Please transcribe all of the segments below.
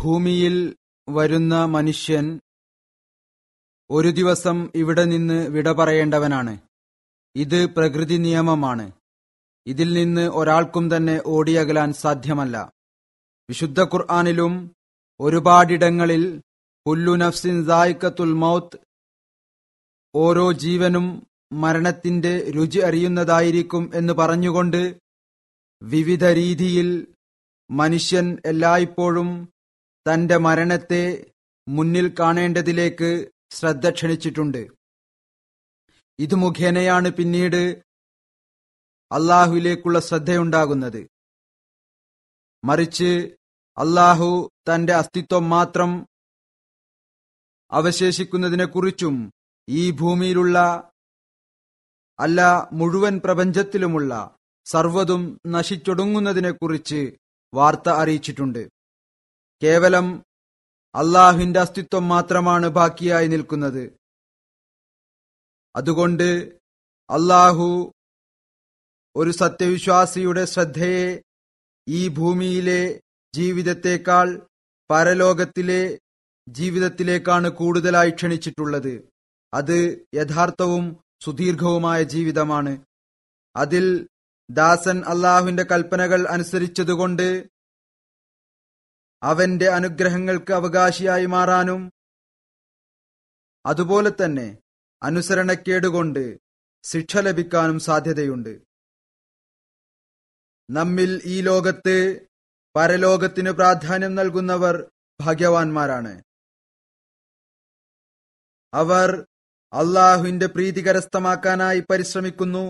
ഭൂമിയിൽ വരുന്ന മനുഷ്യൻ ഒരു ദിവസം ഇവിടെ നിന്ന് വിട പറയേണ്ടവനാണ് ഇത് പ്രകൃതി നിയമമാണ് ഇതിൽ നിന്ന് ഒരാൾക്കും തന്നെ ഓടിയകലാൻ സാധ്യമല്ല വിശുദ്ധ ഖുർആാനിലും ഒരുപാടിടങ്ങളിൽ പുല്ലു നഫ്സിൻ സായിക്കത്തുൽ മൗത്ത് ഓരോ ജീവനും മരണത്തിന്റെ രുചി അറിയുന്നതായിരിക്കും എന്ന് പറഞ്ഞുകൊണ്ട് വിവിധ രീതിയിൽ മനുഷ്യൻ എല്ലായ്പ്പോഴും തന്റെ മരണത്തെ മുന്നിൽ കാണേണ്ടതിലേക്ക് ശ്രദ്ധ ക്ഷണിച്ചിട്ടുണ്ട് ഇത് മുഖേനയാണ് പിന്നീട് അള്ളാഹുവിലേക്കുള്ള ശ്രദ്ധയുണ്ടാകുന്നത് മറിച്ച് അള്ളാഹു തന്റെ അസ്തിത്വം മാത്രം അവശേഷിക്കുന്നതിനെക്കുറിച്ചും ഈ ഭൂമിയിലുള്ള അല്ല മുഴുവൻ പ്രപഞ്ചത്തിലുമുള്ള സർവ്വതും നശിച്ചൊടുങ്ങുന്നതിനെക്കുറിച്ച് വാർത്ത അറിയിച്ചിട്ടുണ്ട് കേവലം അള്ളാഹുവിന്റെ അസ്തിത്വം മാത്രമാണ് ബാക്കിയായി നിൽക്കുന്നത് അതുകൊണ്ട് അള്ളാഹു ഒരു സത്യവിശ്വാസിയുടെ ശ്രദ്ധയെ ഈ ഭൂമിയിലെ ജീവിതത്തേക്കാൾ പരലോകത്തിലെ ജീവിതത്തിലേക്കാണ് കൂടുതലായി ക്ഷണിച്ചിട്ടുള്ളത് അത് യഥാർത്ഥവും സുദീർഘവുമായ ജീവിതമാണ് അതിൽ ദാസൻ അള്ളാഹുവിന്റെ കൽപ്പനകൾ അനുസരിച്ചതുകൊണ്ട് അവന്റെ അനുഗ്രഹങ്ങൾക്ക് അവകാശിയായി മാറാനും അതുപോലെ തന്നെ അനുസരണക്കേടുകൊണ്ട് ശിക്ഷ ലഭിക്കാനും സാധ്യതയുണ്ട് നമ്മിൽ ഈ ലോകത്ത് പരലോകത്തിന് പ്രാധാന്യം നൽകുന്നവർ ഭാഗ്യവാന്മാരാണ് അവർ അള്ളാഹുവിന്റെ പ്രീതി കരസ്ഥമാക്കാനായി പരിശ്രമിക്കുന്നു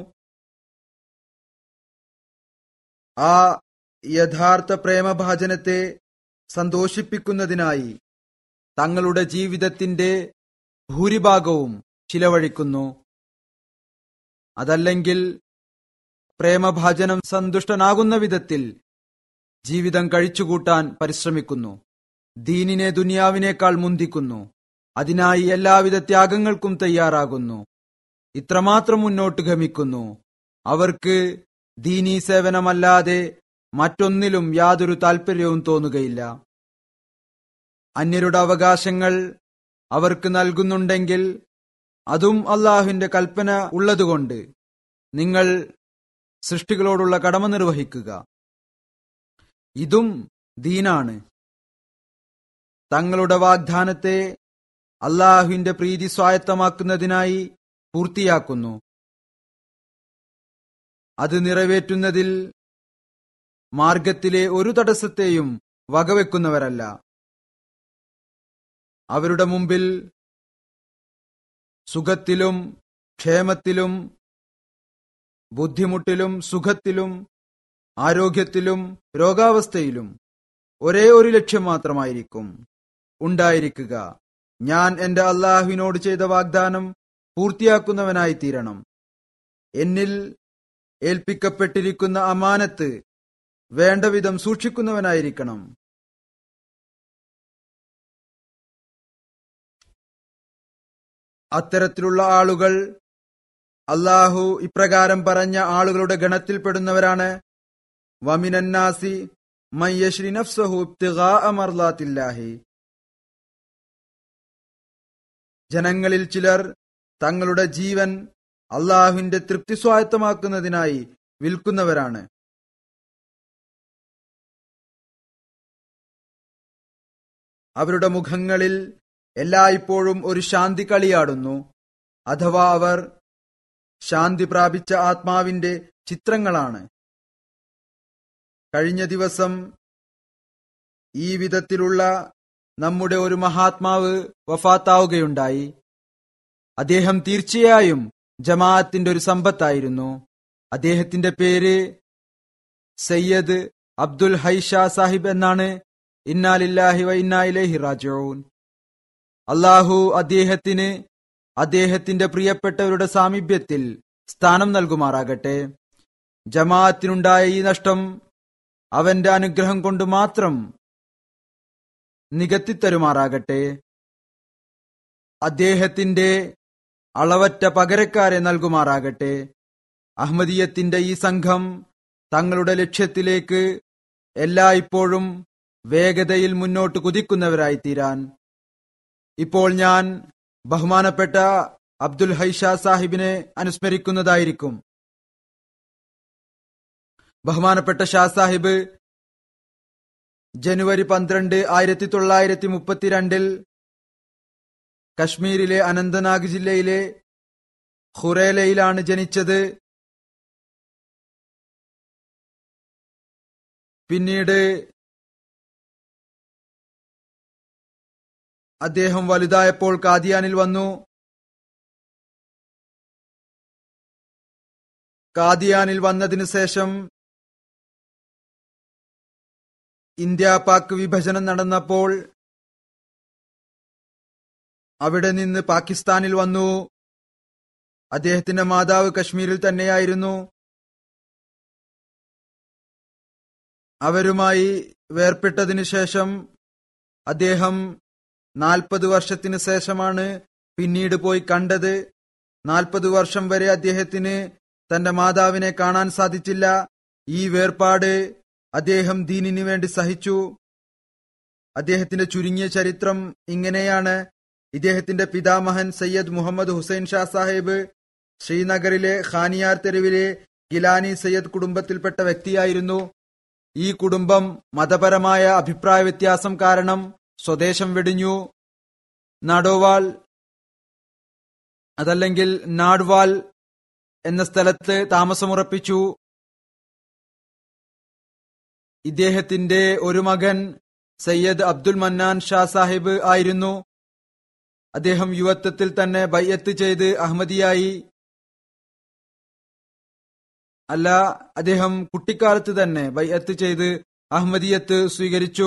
ആ യഥാർത്ഥ പ്രേമഭാജനത്തെ സന്തോഷിപ്പിക്കുന്നതിനായി തങ്ങളുടെ ജീവിതത്തിന്റെ ഭൂരിഭാഗവും ചിലവഴിക്കുന്നു അതല്ലെങ്കിൽ പ്രേമഭാജനം സന്തുഷ്ടനാകുന്ന വിധത്തിൽ ജീവിതം കഴിച്ചുകൂട്ടാൻ പരിശ്രമിക്കുന്നു ദീനിനെ ദുനിയാവിനേക്കാൾ മുന്തിക്കുന്നു അതിനായി എല്ലാവിധ ത്യാഗങ്ങൾക്കും തയ്യാറാകുന്നു ഇത്രമാത്രം മുന്നോട്ട് ഗമിക്കുന്നു അവർക്ക് ദീനീ സേവനമല്ലാതെ മറ്റൊന്നിലും യാതൊരു താൽപ്പര്യവും തോന്നുകയില്ല അന്യരുടെ അവകാശങ്ങൾ അവർക്ക് നൽകുന്നുണ്ടെങ്കിൽ അതും അള്ളാഹുവിന്റെ കൽപ്പന ഉള്ളതുകൊണ്ട് നിങ്ങൾ സൃഷ്ടികളോടുള്ള കടമ നിർവഹിക്കുക ഇതും ദീനാണ് തങ്ങളുടെ വാഗ്ദാനത്തെ അള്ളാഹുവിന്റെ പ്രീതി സ്വായത്തമാക്കുന്നതിനായി പൂർത്തിയാക്കുന്നു അത് നിറവേറ്റുന്നതിൽ മാർഗത്തിലെ ഒരു തടസ്സത്തെയും വകവെക്കുന്നവരല്ല അവരുടെ മുമ്പിൽ സുഖത്തിലും ക്ഷേമത്തിലും ബുദ്ധിമുട്ടിലും സുഖത്തിലും ആരോഗ്യത്തിലും രോഗാവസ്ഥയിലും ഒരേ ഒരു ലക്ഷ്യം മാത്രമായിരിക്കും ഉണ്ടായിരിക്കുക ഞാൻ എന്റെ അള്ളാഹുവിനോട് ചെയ്ത വാഗ്ദാനം പൂർത്തിയാക്കുന്നവനായി തീരണം എന്നിൽ ഏൽപ്പിക്കപ്പെട്ടിരിക്കുന്ന അമാനത്ത് വേണ്ടവിധം സൂക്ഷിക്കുന്നവനായിരിക്കണം അത്തരത്തിലുള്ള ആളുകൾ അള്ളാഹു ഇപ്രകാരം പറഞ്ഞ ആളുകളുടെ ഗണത്തിൽപ്പെടുന്നവരാണ് വമിനന്നാസി മയ്യശ്രി നഫ്സഹു അമർലാത്തില്ലാഹി ജനങ്ങളിൽ ചിലർ തങ്ങളുടെ ജീവൻ അള്ളാഹുവിന്റെ തൃപ്തി സ്വായത്തമാക്കുന്നതിനായി വിൽക്കുന്നവരാണ് അവരുടെ മുഖങ്ങളിൽ എല്ലായ്പ്പോഴും ഒരു ശാന്തി കളിയാടുന്നു അഥവാ അവർ ശാന്തി പ്രാപിച്ച ആത്മാവിന്റെ ചിത്രങ്ങളാണ് കഴിഞ്ഞ ദിവസം ഈ വിധത്തിലുള്ള നമ്മുടെ ഒരു മഹാത്മാവ് വഫാത്താവുകയുണ്ടായി അദ്ദേഹം തീർച്ചയായും ജമാഅത്തിന്റെ ഒരു സമ്പത്തായിരുന്നു അദ്ദേഹത്തിന്റെ പേര് സയ്യദ് അബ്ദുൽ ഹൈഷ സാഹിബ് എന്നാണ് ഇന്നാലില്ലാഹി വ ഇന്നായിലേഹി റാജൂൻ അള്ളാഹു അദ്ദേഹത്തിന് അദ്ദേഹത്തിന്റെ പ്രിയപ്പെട്ടവരുടെ സാമീപ്യത്തിൽ സ്ഥാനം നൽകുമാറാകട്ടെ ജമാഅത്തിനുണ്ടായ ഈ നഷ്ടം അവന്റെ അനുഗ്രഹം കൊണ്ട് മാത്രം നികത്തിത്തരുമാറാകട്ടെ അദ്ദേഹത്തിന്റെ അളവറ്റ പകരക്കാരെ നൽകുമാറാകട്ടെ അഹമ്മദീയത്തിന്റെ ഈ സംഘം തങ്ങളുടെ ലക്ഷ്യത്തിലേക്ക് എല്ലായ്പ്പോഴും വേഗതയിൽ മുന്നോട്ട് കുതിക്കുന്നവരായി തീരാൻ ഇപ്പോൾ ഞാൻ ബഹുമാനപ്പെട്ട അബ്ദുൽ ഹൈഷ സാഹിബിനെ അനുസ്മരിക്കുന്നതായിരിക്കും ബഹുമാനപ്പെട്ട ഷാ സാഹിബ് ജനുവരി പന്ത്രണ്ട് ആയിരത്തി തൊള്ളായിരത്തി മുപ്പത്തിരണ്ടിൽ കശ്മീരിലെ അനന്തനാഗ് ജില്ലയിലെ ഖുറേലയിലാണ് ജനിച്ചത് പിന്നീട് അദ്ദേഹം വലുതായപ്പോൾ കാദിയാനിൽ വന്നു കാദിയാനിൽ വന്നതിനു ശേഷം ഇന്ത്യ പാക് വിഭജനം നടന്നപ്പോൾ അവിടെ നിന്ന് പാകിസ്ഥാനിൽ വന്നു അദ്ദേഹത്തിന്റെ മാതാവ് കശ്മീരിൽ തന്നെയായിരുന്നു അവരുമായി വേർപെട്ടതിനു ശേഷം അദ്ദേഹം നാൽപ്പത് വർഷത്തിനു ശേഷമാണ് പിന്നീട് പോയി കണ്ടത് നാൽപ്പത് വർഷം വരെ അദ്ദേഹത്തിന് തന്റെ മാതാവിനെ കാണാൻ സാധിച്ചില്ല ഈ വേർപാട് അദ്ദേഹം ദീനിനു വേണ്ടി സഹിച്ചു അദ്ദേഹത്തിന്റെ ചുരുങ്ങിയ ചരിത്രം ഇങ്ങനെയാണ് ഇദ്ദേഹത്തിന്റെ പിതാമഹൻ സയ്യദ് മുഹമ്മദ് ഹുസൈൻ ഷാ സാഹിബ് ശ്രീനഗറിലെ ഖാനിയാർ തെരുവിലെ ഗിലാനി സയ്യദ് കുടുംബത്തിൽപ്പെട്ട വ്യക്തിയായിരുന്നു ഈ കുടുംബം മതപരമായ അഭിപ്രായ വ്യത്യാസം കാരണം സ്വദേശം വെടിഞ്ഞു നാഡോവാൾ അതല്ലെങ്കിൽ നാഡ്വാൾ എന്ന സ്ഥലത്ത് താമസമുറപ്പിച്ചു ഇദ്ദേഹത്തിന്റെ ഒരു മകൻ സയ്യദ് അബ്ദുൽ മന്നാൻ ഷാ സാഹിബ് ആയിരുന്നു അദ്ദേഹം യുവത്വത്തിൽ തന്നെ ബയ്യത്ത് ചെയ്ത് അഹമ്മദിയായി അല്ല അദ്ദേഹം കുട്ടിക്കാലത്ത് തന്നെ ബയ്യത്ത് ചെയ്ത് അഹമ്മദിയത്ത് സ്വീകരിച്ചു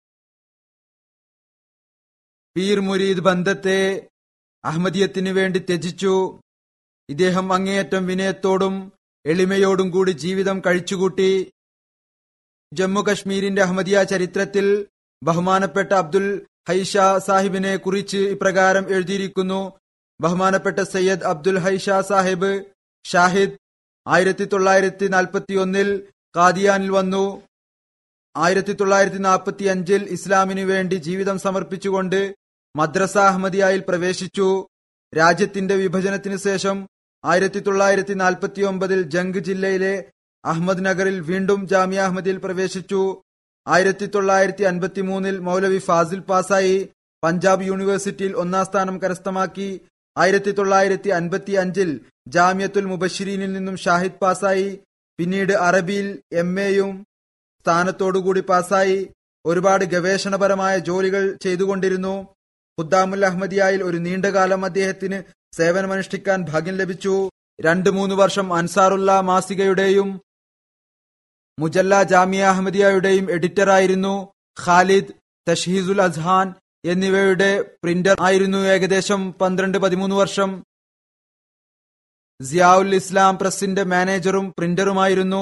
പീർ മുരീദ് ബന്ധത്തെ അഹമ്മദിയത്തിനു വേണ്ടി ത്യജിച്ചു ഇദ്ദേഹം അങ്ങേയറ്റം വിനയത്തോടും എളിമയോടും കൂടി ജീവിതം കഴിച്ചുകൂട്ടി ജമ്മു കശ്മീരിന്റെ അഹമ്മദിയ ചരിത്രത്തിൽ ബഹുമാനപ്പെട്ട അബ്ദുൽ ഹൈഷ സാഹിബിനെ കുറിച്ച് ഇപ്രകാരം എഴുതിയിരിക്കുന്നു ബഹുമാനപ്പെട്ട സയ്യദ് അബ്ദുൽ ഹൈഷ സാഹിബ് ഷാഹിദ് ആയിരത്തി തൊള്ളായിരത്തി നാൽപ്പത്തി ഒന്നിൽ കാദിയാനിൽ വന്നു ആയിരത്തി തൊള്ളായിരത്തി നാൽപ്പത്തി അഞ്ചിൽ ഇസ്ലാമിനു വേണ്ടി ജീവിതം സമർപ്പിച്ചുകൊണ്ട് മദ്രസ അഹമ്മദിയായിൽ പ്രവേശിച്ചു രാജ്യത്തിന്റെ വിഭജനത്തിന് ശേഷം ആയിരത്തി തൊള്ളായിരത്തി നാൽപ്പത്തി ഒമ്പതിൽ ജംഗ് ജില്ലയിലെ അഹമ്മദ് നഗറിൽ വീണ്ടും ജാമിയ അഹമ്മദിയിൽ പ്രവേശിച്ചു ആയിരത്തി തൊള്ളായിരത്തി അൻപത്തി മൂന്നിൽ മൗലവി ഫാസിൽ പാസായി പഞ്ചാബ് യൂണിവേഴ്സിറ്റിയിൽ ഒന്നാം സ്ഥാനം കരസ്ഥമാക്കി ആയിരത്തി തൊള്ളായിരത്തി അൻപത്തി അഞ്ചിൽ ജാമ്യത്തുൽ മുബഷിരീനിൽ നിന്നും ഷാഹിദ് പാസായി പിന്നീട് അറബിയിൽ എം എയും സ്ഥാനത്തോടുകൂടി പാസായി ഒരുപാട് ഗവേഷണപരമായ ജോലികൾ ചെയ്തുകൊണ്ടിരുന്നു ഹുദ്ദാമുൽ അഹമ്മദിയായിൽ ഒരു നീണ്ടകാലം അദ്ദേഹത്തിന് സേവനമനുഷ്ഠിക്കാൻ ഭാഗ്യം ലഭിച്ചു രണ്ടു മൂന്ന് വർഷം അൻസാറുല്ല മാസികയുടെയും മുജല്ല ജാമിയ അഹമ്മദിയയുടെയും എഡിറ്ററായിരുന്നു ഖാലിദ് തഷീസുൽ അസ്ഹാൻ എന്നിവയുടെ പ്രിന്റർ ആയിരുന്നു ഏകദേശം പന്ത്രണ്ട് പതിമൂന്ന് വർഷം സിയാഉൽ ഇസ്ലാം പ്രസിന്റെ മാനേജറും പ്രിന്ററുമായിരുന്നു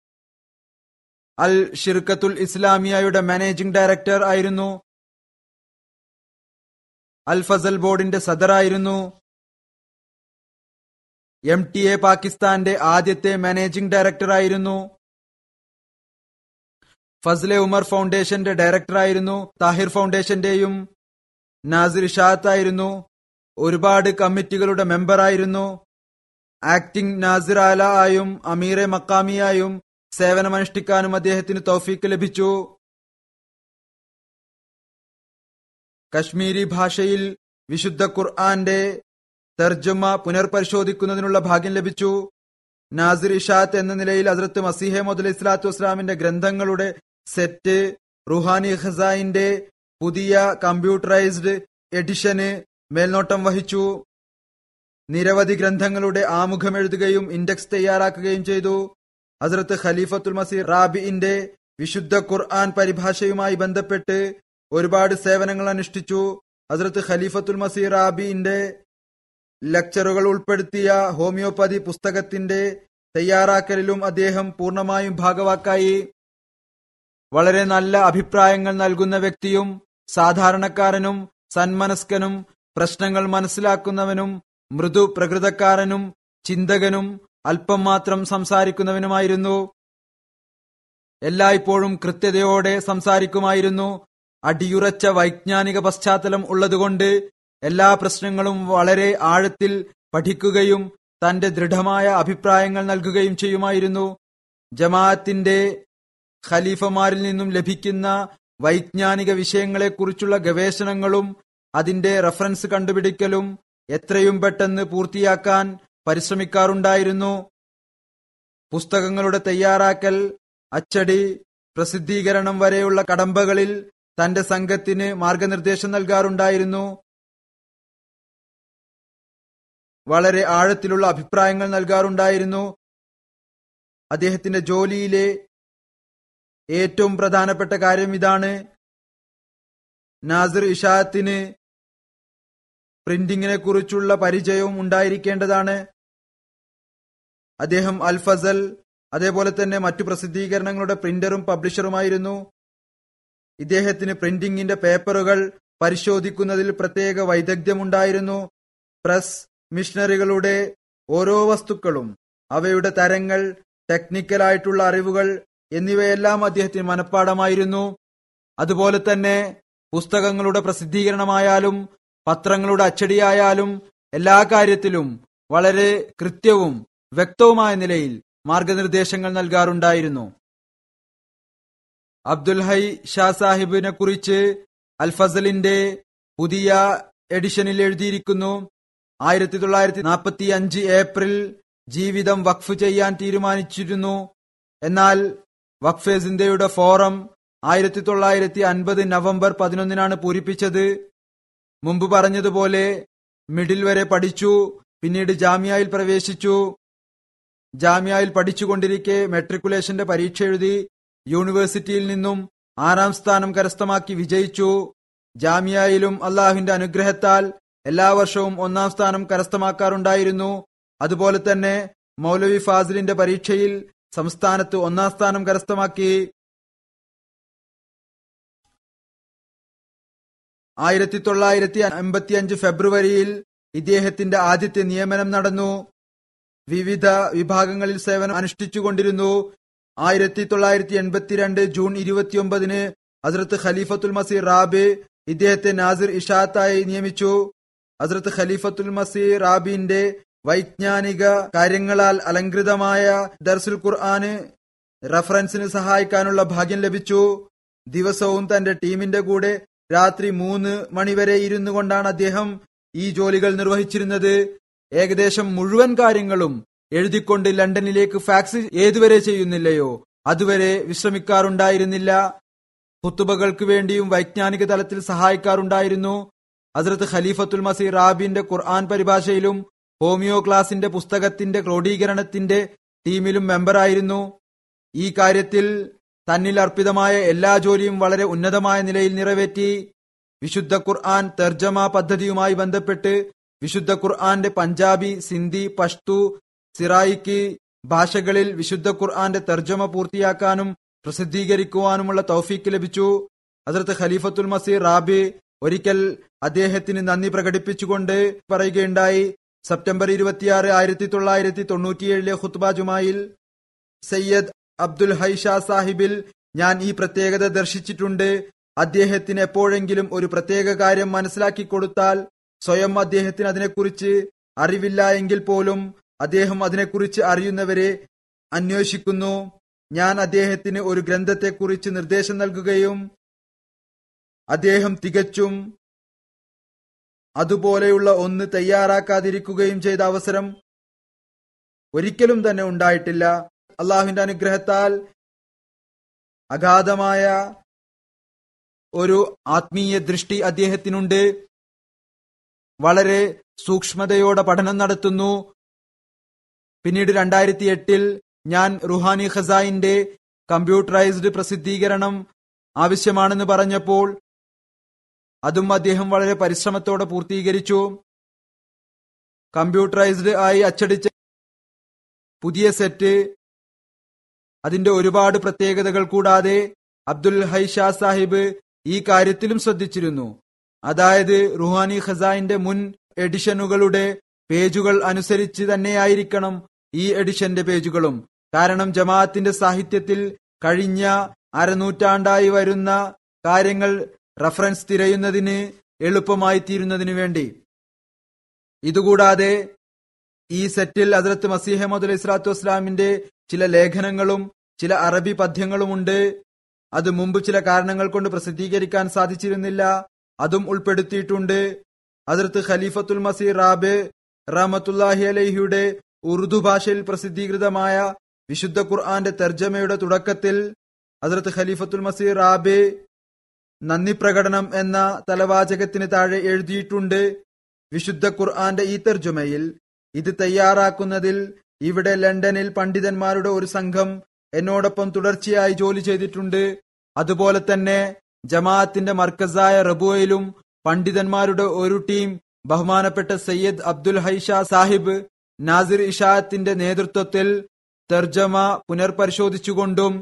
അൽ ഷിർക്കത്തുൽ ഇസ്ലാമിയയുടെ മാനേജിംഗ് ഡയറക്ടർ ആയിരുന്നു അൽ ഫസൽ ബോർഡിന്റെ സദറായിരുന്നു എം ടി എ പാകിസ്ഥാന്റെ ആദ്യത്തെ മാനേജിംഗ് ഡയറക്ടറായിരുന്നു ഫസ്ലെ ഉമർ ഫൗണ്ടേഷന്റെ ഡയറക്ടറായിരുന്നു താഹിർ ഫൗണ്ടേഷന്റെയും നാസിർ ഷാത്തായിരുന്നു ഒരുപാട് കമ്മിറ്റികളുടെ മെമ്പറായിരുന്നു ആക്ടിംഗ് നാസിർ ആല ആയും അമീറെ മക്കാമിയായും സേവനമനുഷ്ഠിക്കാനും അദ്ദേഹത്തിന് തൗഫീക്ക് ലഭിച്ചു കശ്മീരി ഭാഷയിൽ വിശുദ്ധ ഖുർആന്റെ തർജമ പുനർപരിശോധിക്കുന്നതിനുള്ള ഭാഗ്യം ലഭിച്ചു നാസിർ ഇഷാത്ത് എന്ന നിലയിൽ ഹസ്രത്ത് മസീഹെ മുതൽ ഇസ്ലാത്തു വസ്ലാമിന്റെ ഗ്രന്ഥങ്ങളുടെ സെറ്റ് റുഹാനി ഖസായിന്റെ പുതിയ കമ്പ്യൂട്ടറൈസ്ഡ് എഡിഷന് മേൽനോട്ടം വഹിച്ചു നിരവധി ഗ്രന്ഥങ്ങളുടെ ആമുഖം എഴുതുകയും ഇൻഡെക്സ് തയ്യാറാക്കുകയും ചെയ്തു ഹസ്രത്ത് ഖലീഫത്തുൽ മസീർ റാബിന്റെ വിശുദ്ധ ഖുർആൻ പരിഭാഷയുമായി ബന്ധപ്പെട്ട് ഒരുപാട് സേവനങ്ങൾ അനുഷ്ഠിച്ചു ഹസ്രത്ത് ഖലീഫത്തുൽ മസീർ റാബിന്റെ ലെക്ചറുകൾ ഉൾപ്പെടുത്തിയ ഹോമിയോപ്പതി പുസ്തകത്തിന്റെ തയ്യാറാക്കലിലും അദ്ദേഹം പൂർണ്ണമായും ഭാഗവാക്കായി വളരെ നല്ല അഭിപ്രായങ്ങൾ നൽകുന്ന വ്യക്തിയും സാധാരണക്കാരനും സന്മനസ്കനും പ്രശ്നങ്ങൾ മനസ്സിലാക്കുന്നവനും മൃദു പ്രകൃതക്കാരനും ചിന്തകനും അല്പം മാത്രം സംസാരിക്കുന്നവനുമായിരുന്നു എല്ലായ്പ്പോഴും കൃത്യതയോടെ സംസാരിക്കുമായിരുന്നു അടിയുറച്ച വൈജ്ഞാനിക പശ്ചാത്തലം ഉള്ളതുകൊണ്ട് എല്ലാ പ്രശ്നങ്ങളും വളരെ ആഴത്തിൽ പഠിക്കുകയും തന്റെ ദൃഢമായ അഭിപ്രായങ്ങൾ നൽകുകയും ചെയ്യുമായിരുന്നു ജമാഅത്തിന്റെ ഖലീഫമാരിൽ നിന്നും ലഭിക്കുന്ന വൈജ്ഞാനിക വിഷയങ്ങളെക്കുറിച്ചുള്ള ഗവേഷണങ്ങളും അതിന്റെ റഫറൻസ് കണ്ടുപിടിക്കലും എത്രയും പെട്ടെന്ന് പൂർത്തിയാക്കാൻ പരിശ്രമിക്കാറുണ്ടായിരുന്നു പുസ്തകങ്ങളുടെ തയ്യാറാക്കൽ അച്ചടി പ്രസിദ്ധീകരണം വരെയുള്ള കടമ്പകളിൽ തന്റെ സംഘത്തിന് മാർഗനിർദ്ദേശം നൽകാറുണ്ടായിരുന്നു വളരെ ആഴത്തിലുള്ള അഭിപ്രായങ്ങൾ നൽകാറുണ്ടായിരുന്നു അദ്ദേഹത്തിന്റെ ജോലിയിലെ ഏറ്റവും പ്രധാനപ്പെട്ട കാര്യം ഇതാണ് നാസിർ ഇഷാത്തിന് പ്രിന്റിങ്ങിനെ കുറിച്ചുള്ള പരിചയവും ഉണ്ടായിരിക്കേണ്ടതാണ് അദ്ദേഹം അൽ ഫസൽ അതേപോലെ തന്നെ മറ്റു പ്രസിദ്ധീകരണങ്ങളുടെ പ്രിന്ററും പബ്ലിഷറുമായിരുന്നു ഇദ്ദേഹത്തിന് പ്രിന്റിംഗിന്റെ പേപ്പറുകൾ പരിശോധിക്കുന്നതിൽ പ്രത്യേക വൈദഗ്ധ്യമുണ്ടായിരുന്നു പ്രസ് മിഷനറികളുടെ ഓരോ വസ്തുക്കളും അവയുടെ തരങ്ങൾ ടെക്നിക്കലായിട്ടുള്ള അറിവുകൾ എന്നിവയെല്ലാം അദ്ദേഹത്തിന് മനഃപ്പാടമായിരുന്നു അതുപോലെ തന്നെ പുസ്തകങ്ങളുടെ പ്രസിദ്ധീകരണമായാലും പത്രങ്ങളുടെ അച്ചടിയായാലും എല്ലാ കാര്യത്തിലും വളരെ കൃത്യവും വ്യക്തവുമായ നിലയിൽ മാർഗനിർദ്ദേശങ്ങൾ നൽകാറുണ്ടായിരുന്നു അബ്ദുൽ ഹൈ ഷാ സാഹിബിനെ കുറിച്ച് അൽ ഫസലിന്റെ പുതിയ എഡിഷനിൽ എഴുതിയിരിക്കുന്നു ആയിരത്തി തൊള്ളായിരത്തി നാൽപ്പത്തി അഞ്ച് ഏപ്രിൽ ജീവിതം വഖഫ് ചെയ്യാൻ തീരുമാനിച്ചിരുന്നു എന്നാൽ വഖഫ് സിന്ദയുടെ ഫോറം ആയിരത്തി തൊള്ളായിരത്തി അൻപത് നവംബർ പതിനൊന്നിനാണ് പൂരിപ്പിച്ചത് മുമ്പ് പറഞ്ഞതുപോലെ മിഡിൽ വരെ പഠിച്ചു പിന്നീട് ജാമ്യയിൽ പ്രവേശിച്ചു ജാമ്യയിൽ പഠിച്ചുകൊണ്ടിരിക്കെ മെട്രിക്കുലേഷന്റെ പരീക്ഷ എഴുതി യൂണിവേഴ്സിറ്റിയിൽ നിന്നും ആറാം സ്ഥാനം കരസ്ഥമാക്കി വിജയിച്ചു ജാമ്യയിലും അള്ളാഹുവിന്റെ അനുഗ്രഹത്താൽ എല്ലാ വർഷവും ഒന്നാം സ്ഥാനം കരസ്ഥമാക്കാറുണ്ടായിരുന്നു അതുപോലെ തന്നെ മൗലവി ഫാസിലിന്റെ പരീക്ഷയിൽ സംസ്ഥാനത്ത് ഒന്നാം സ്ഥാനം കരസ്ഥമാക്കി ആയിരത്തി തൊള്ളായിരത്തി അമ്പത്തി അഞ്ച് ഫെബ്രുവരിയിൽ ഇദ്ദേഹത്തിന്റെ ആദ്യത്തെ നിയമനം നടന്നു വിവിധ വിഭാഗങ്ങളിൽ സേവനം അനുഷ്ഠിച്ചുകൊണ്ടിരുന്നു ആയിരത്തി തൊള്ളായിരത്തി എൺപത്തിരണ്ട് ജൂൺ ഇരുപത്തിയൊമ്പതിന് ഹസ്രത്ത് ഖലീഫത്തുൽ മസീർ റാബി ഇദ്ദേഹത്തെ നാസിർ ഇഷാത്തായി നിയമിച്ചു ഹസ്രത്ത് ഖലീഫത്തുൽ മസീർ റാബിന്റെ വൈജ്ഞാനിക കാര്യങ്ങളാൽ അലങ്കൃതമായ ദർസുൽ ഖുർആന് റഫറൻസിന് സഹായിക്കാനുള്ള ഭാഗ്യം ലഭിച്ചു ദിവസവും തന്റെ ടീമിന്റെ കൂടെ രാത്രി മൂന്ന് മണിവരെ ഇരുന്നു കൊണ്ടാണ് അദ്ദേഹം ഈ ജോലികൾ നിർവഹിച്ചിരുന്നത് ഏകദേശം മുഴുവൻ കാര്യങ്ങളും എഴുതിക്കൊണ്ട് ലണ്ടനിലേക്ക് ഫാക്സ് ഏതുവരെ ചെയ്യുന്നില്ലയോ അതുവരെ വിശ്രമിക്കാറുണ്ടായിരുന്നില്ല കുത്തുബകൾക്ക് വേണ്ടിയും വൈജ്ഞാനിക തലത്തിൽ സഹായിക്കാറുണ്ടായിരുന്നു ഹസ്രത്ത് ഖലീഫത്തുൽ മസീർ റാബിന്റെ ഖുർആൻ പരിഭാഷയിലും ഹോമിയോ ക്ലാസിന്റെ പുസ്തകത്തിന്റെ ക്രോഡീകരണത്തിന്റെ ടീമിലും മെമ്പറായിരുന്നു ഈ കാര്യത്തിൽ തന്നിൽ അർപ്പിതമായ എല്ലാ ജോലിയും വളരെ ഉന്നതമായ നിലയിൽ നിറവേറ്റി വിശുദ്ധ ഖുർആൻ തർജമ പദ്ധതിയുമായി ബന്ധപ്പെട്ട് വിശുദ്ധ ഖുർആന്റെ പഞ്ചാബി സിന്ധി പഷ്തു സിറായിക്ക് ഭാഷകളിൽ വിശുദ്ധ ഖുർആന്റെ തർജമ പൂർത്തിയാക്കാനും പ്രസിദ്ധീകരിക്കുവാനുമുള്ള തൗഫീക്ക് ലഭിച്ചു ഹസരത്ത് ഖലീഫത്തുൽ മസീർ റാബി ഒരിക്കൽ അദ്ദേഹത്തിന് നന്ദി പ്രകടിപ്പിച്ചുകൊണ്ട് പറയുകയുണ്ടായി സെപ്റ്റംബർ ഇരുപത്തിയാറ് ആയിരത്തി തൊള്ളായിരത്തി തൊണ്ണൂറ്റിയേഴിലെ ഖുത്ബ ജുമായിൽ സയ്യദ് അബ്ദുൽ ഹൈഷ സാഹിബിൽ ഞാൻ ഈ പ്രത്യേകത ദർശിച്ചിട്ടുണ്ട് അദ്ദേഹത്തിന് എപ്പോഴെങ്കിലും ഒരു പ്രത്യേക കാര്യം മനസ്സിലാക്കി കൊടുത്താൽ സ്വയം അദ്ദേഹത്തിന് അതിനെക്കുറിച്ച് അറിവില്ല എങ്കിൽ പോലും അദ്ദേഹം അതിനെക്കുറിച്ച് അറിയുന്നവരെ അന്വേഷിക്കുന്നു ഞാൻ അദ്ദേഹത്തിന് ഒരു ഗ്രന്ഥത്തെക്കുറിച്ച് നിർദ്ദേശം നൽകുകയും അദ്ദേഹം തികച്ചും അതുപോലെയുള്ള ഒന്ന് തയ്യാറാക്കാതിരിക്കുകയും ചെയ്ത അവസരം ഒരിക്കലും തന്നെ ഉണ്ടായിട്ടില്ല അള്ളാഹുവിന്റെ അനുഗ്രഹത്താൽ അഗാധമായ ഒരു ആത്മീയ ദൃഷ്ടി അദ്ദേഹത്തിനുണ്ട് വളരെ സൂക്ഷ്മതയോടെ പഠനം നടത്തുന്നു പിന്നീട് രണ്ടായിരത്തി എട്ടിൽ ഞാൻ റുഹാനി ഖസായിന്റെ കമ്പ്യൂട്ടറൈസ്ഡ് പ്രസിദ്ധീകരണം ആവശ്യമാണെന്ന് പറഞ്ഞപ്പോൾ അതും അദ്ദേഹം വളരെ പരിശ്രമത്തോടെ പൂർത്തീകരിച്ചു കമ്പ്യൂട്ടറൈസ്ഡ് ആയി അച്ചടിച്ച പുതിയ സെറ്റ് അതിന്റെ ഒരുപാട് പ്രത്യേകതകൾ കൂടാതെ അബ്ദുൽ ഹൈഷാ സാഹിബ് ഈ കാര്യത്തിലും ശ്രദ്ധിച്ചിരുന്നു അതായത് റുഹാനി ഖസായിന്റെ മുൻ എഡിഷനുകളുടെ പേജുകൾ അനുസരിച്ച് തന്നെയായിരിക്കണം ഈ എഡിഷന്റെ പേജുകളും കാരണം ജമാഅത്തിന്റെ സാഹിത്യത്തിൽ കഴിഞ്ഞ അരനൂറ്റാണ്ടായി വരുന്ന കാര്യങ്ങൾ റഫറൻസ് തിരയുന്നതിന് എളുപ്പമായി തീരുന്നതിനു വേണ്ടി ഇതുകൂടാതെ ഈ സെറ്റിൽ ഹസ്രത്ത് മസീഹമ്മദ് അലൈഹി സ്വലാത്തു വസ്സലാമിന്റെ ചില ലേഖനങ്ങളും ചില അറബി പദ്യങ്ങളുമുണ്ട് അത് മുമ്പ് ചില കാരണങ്ങൾ കൊണ്ട് പ്രസിദ്ധീകരിക്കാൻ സാധിച്ചിരുന്നില്ല അതും ഉൾപ്പെടുത്തിയിട്ടുണ്ട് ഹസ്രത്ത് ഖലീഫത്തുൽ മസീർ റാബെ റഹമത്തുല്ലാഹി അലൈഹിയുടെ ഉറുദു ഭാഷയിൽ പ്രസിദ്ധീകൃതമായ വിശുദ്ധ ഖുർആന്റെ തർജ്ജമയുടെ തുടക്കത്തിൽ ഹസ്രത്ത് ഖലീഫത്തുൽ മസീർ റാബെ നന്ദി പ്രകടനം എന്ന തലവാചകത്തിന് താഴെ എഴുതിയിട്ടുണ്ട് വിശുദ്ധ ഖുർആന്റെ ഈ തർജ്ജമയിൽ ഇത് തയ്യാറാക്കുന്നതിൽ ഇവിടെ ലണ്ടനിൽ പണ്ഡിതന്മാരുടെ ഒരു സംഘം എന്നോടൊപ്പം തുടർച്ചയായി ജോലി ചെയ്തിട്ടുണ്ട് അതുപോലെ തന്നെ ജമാഅത്തിന്റെ മർക്കസായ റബുവയിലും പണ്ഡിതന്മാരുടെ ഒരു ടീം ബഹുമാനപ്പെട്ട സയ്യദ് അബ്ദുൽ ഹൈഷ സാഹിബ് നാസിർ ഇഷാത്തിന്റെ നേതൃത്വത്തിൽ തർജമ പുനർപരിശോധിച്ചുകൊണ്ടും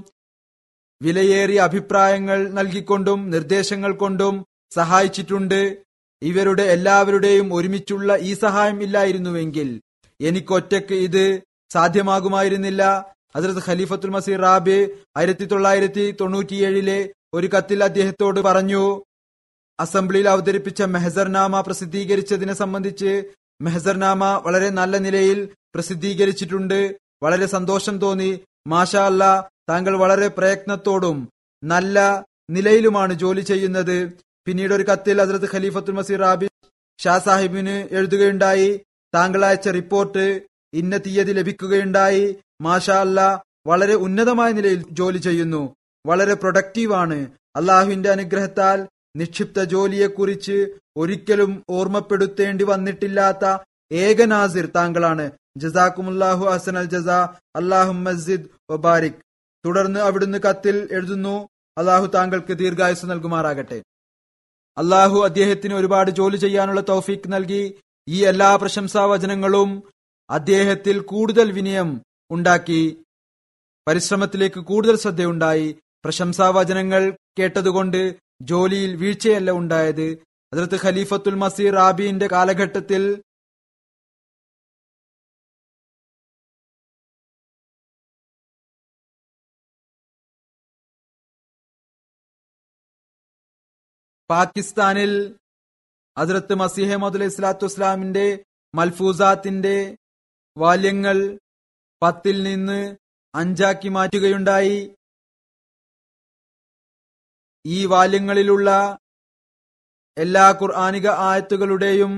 വിലയേറിയ അഭിപ്രായങ്ങൾ നൽകിക്കൊണ്ടും നിർദ്ദേശങ്ങൾ കൊണ്ടും സഹായിച്ചിട്ടുണ്ട് ഇവരുടെ എല്ലാവരുടെയും ഒരുമിച്ചുള്ള ഈ സഹായം ഇല്ലായിരുന്നുവെങ്കിൽ എനിക്കൊറ്റയ്ക്ക് ഇത് സാധ്യമാകുമായിരുന്നില്ല ഹസരത്ത് ഖലീഫത്തുൽ മസീർ റാബി ആയിരത്തി തൊള്ളായിരത്തി തൊണ്ണൂറ്റിയേഴിലെ ഒരു കത്തിൽ അദ്ദേഹത്തോട് പറഞ്ഞു അസംബ്ലിയിൽ അവതരിപ്പിച്ച മെഹസർനാമ പ്രസിദ്ധീകരിച്ചതിനെ സംബന്ധിച്ച് മെഹസർനാമ വളരെ നല്ല നിലയിൽ പ്രസിദ്ധീകരിച്ചിട്ടുണ്ട് വളരെ സന്തോഷം തോന്നി മാഷാ അല്ല താങ്കൾ വളരെ പ്രയത്നത്തോടും നല്ല നിലയിലുമാണ് ജോലി ചെയ്യുന്നത് പിന്നീട് ഒരു കത്തിൽ ഹസരത്ത് ഖലീഫത്തുൽ മസീർ റാബി ഷാ സാഹിബിന് എഴുതുകയുണ്ടായി താങ്കൾ അയച്ച റിപ്പോർട്ട് ഇന്ന തീയതി ലഭിക്കുകയുണ്ടായി മാഷാ അല്ല വളരെ ഉന്നതമായ നിലയിൽ ജോലി ചെയ്യുന്നു വളരെ പ്രൊഡക്റ്റീവാണ് അള്ളാഹുവിന്റെ അനുഗ്രഹത്താൽ നിക്ഷിപ്ത ജോലിയെക്കുറിച്ച് ഒരിക്കലും ഓർമ്മപ്പെടുത്തേണ്ടി വന്നിട്ടില്ലാത്ത ഏക നാസിർ താങ്കളാണ് ജസാക്കുമുല്ലാഹു ഹസൻ അൽ ജസാ അള്ളാഹു മസ്ജിദ് വബാരിക് തുടർന്ന് അവിടുന്ന് കത്തിൽ എഴുതുന്നു അള്ളാഹു താങ്കൾക്ക് ദീർഘായുസ് നൽകുമാറാകട്ടെ അള്ളാഹു അദ്ദേഹത്തിന് ഒരുപാട് ജോലി ചെയ്യാനുള്ള തൗഫീക്ക് നൽകി ഈ എല്ലാ പ്രശംസാ വചനങ്ങളും അദ്ദേഹത്തിൽ കൂടുതൽ വിനയം ഉണ്ടാക്കി പരിശ്രമത്തിലേക്ക് കൂടുതൽ ശ്രദ്ധയുണ്ടായി പ്രശംസാവചനങ്ങൾ കേട്ടതുകൊണ്ട് ജോലിയിൽ വീഴ്ചയല്ല ഉണ്ടായത് അതിർത്ത് ഖലീഫത്തുൽ മസീർ റാബിന്റെ കാലഘട്ടത്തിൽ പാകിസ്ഥാനിൽ അതിർത്ത് മസീഹ് അലൈഹി സ്വലാത്തു വസ്സലാമിന്റെ മൽഫൂസാത്തിന്റെ വാല്യങ്ങൾ പത്തിൽ നിന്ന് അഞ്ചാക്കി മാറ്റുകയുണ്ടായി ഈ വാല്യങ്ങളിലുള്ള എല്ലാ ഖുർആാനിക ആയത്തുകളുടെയും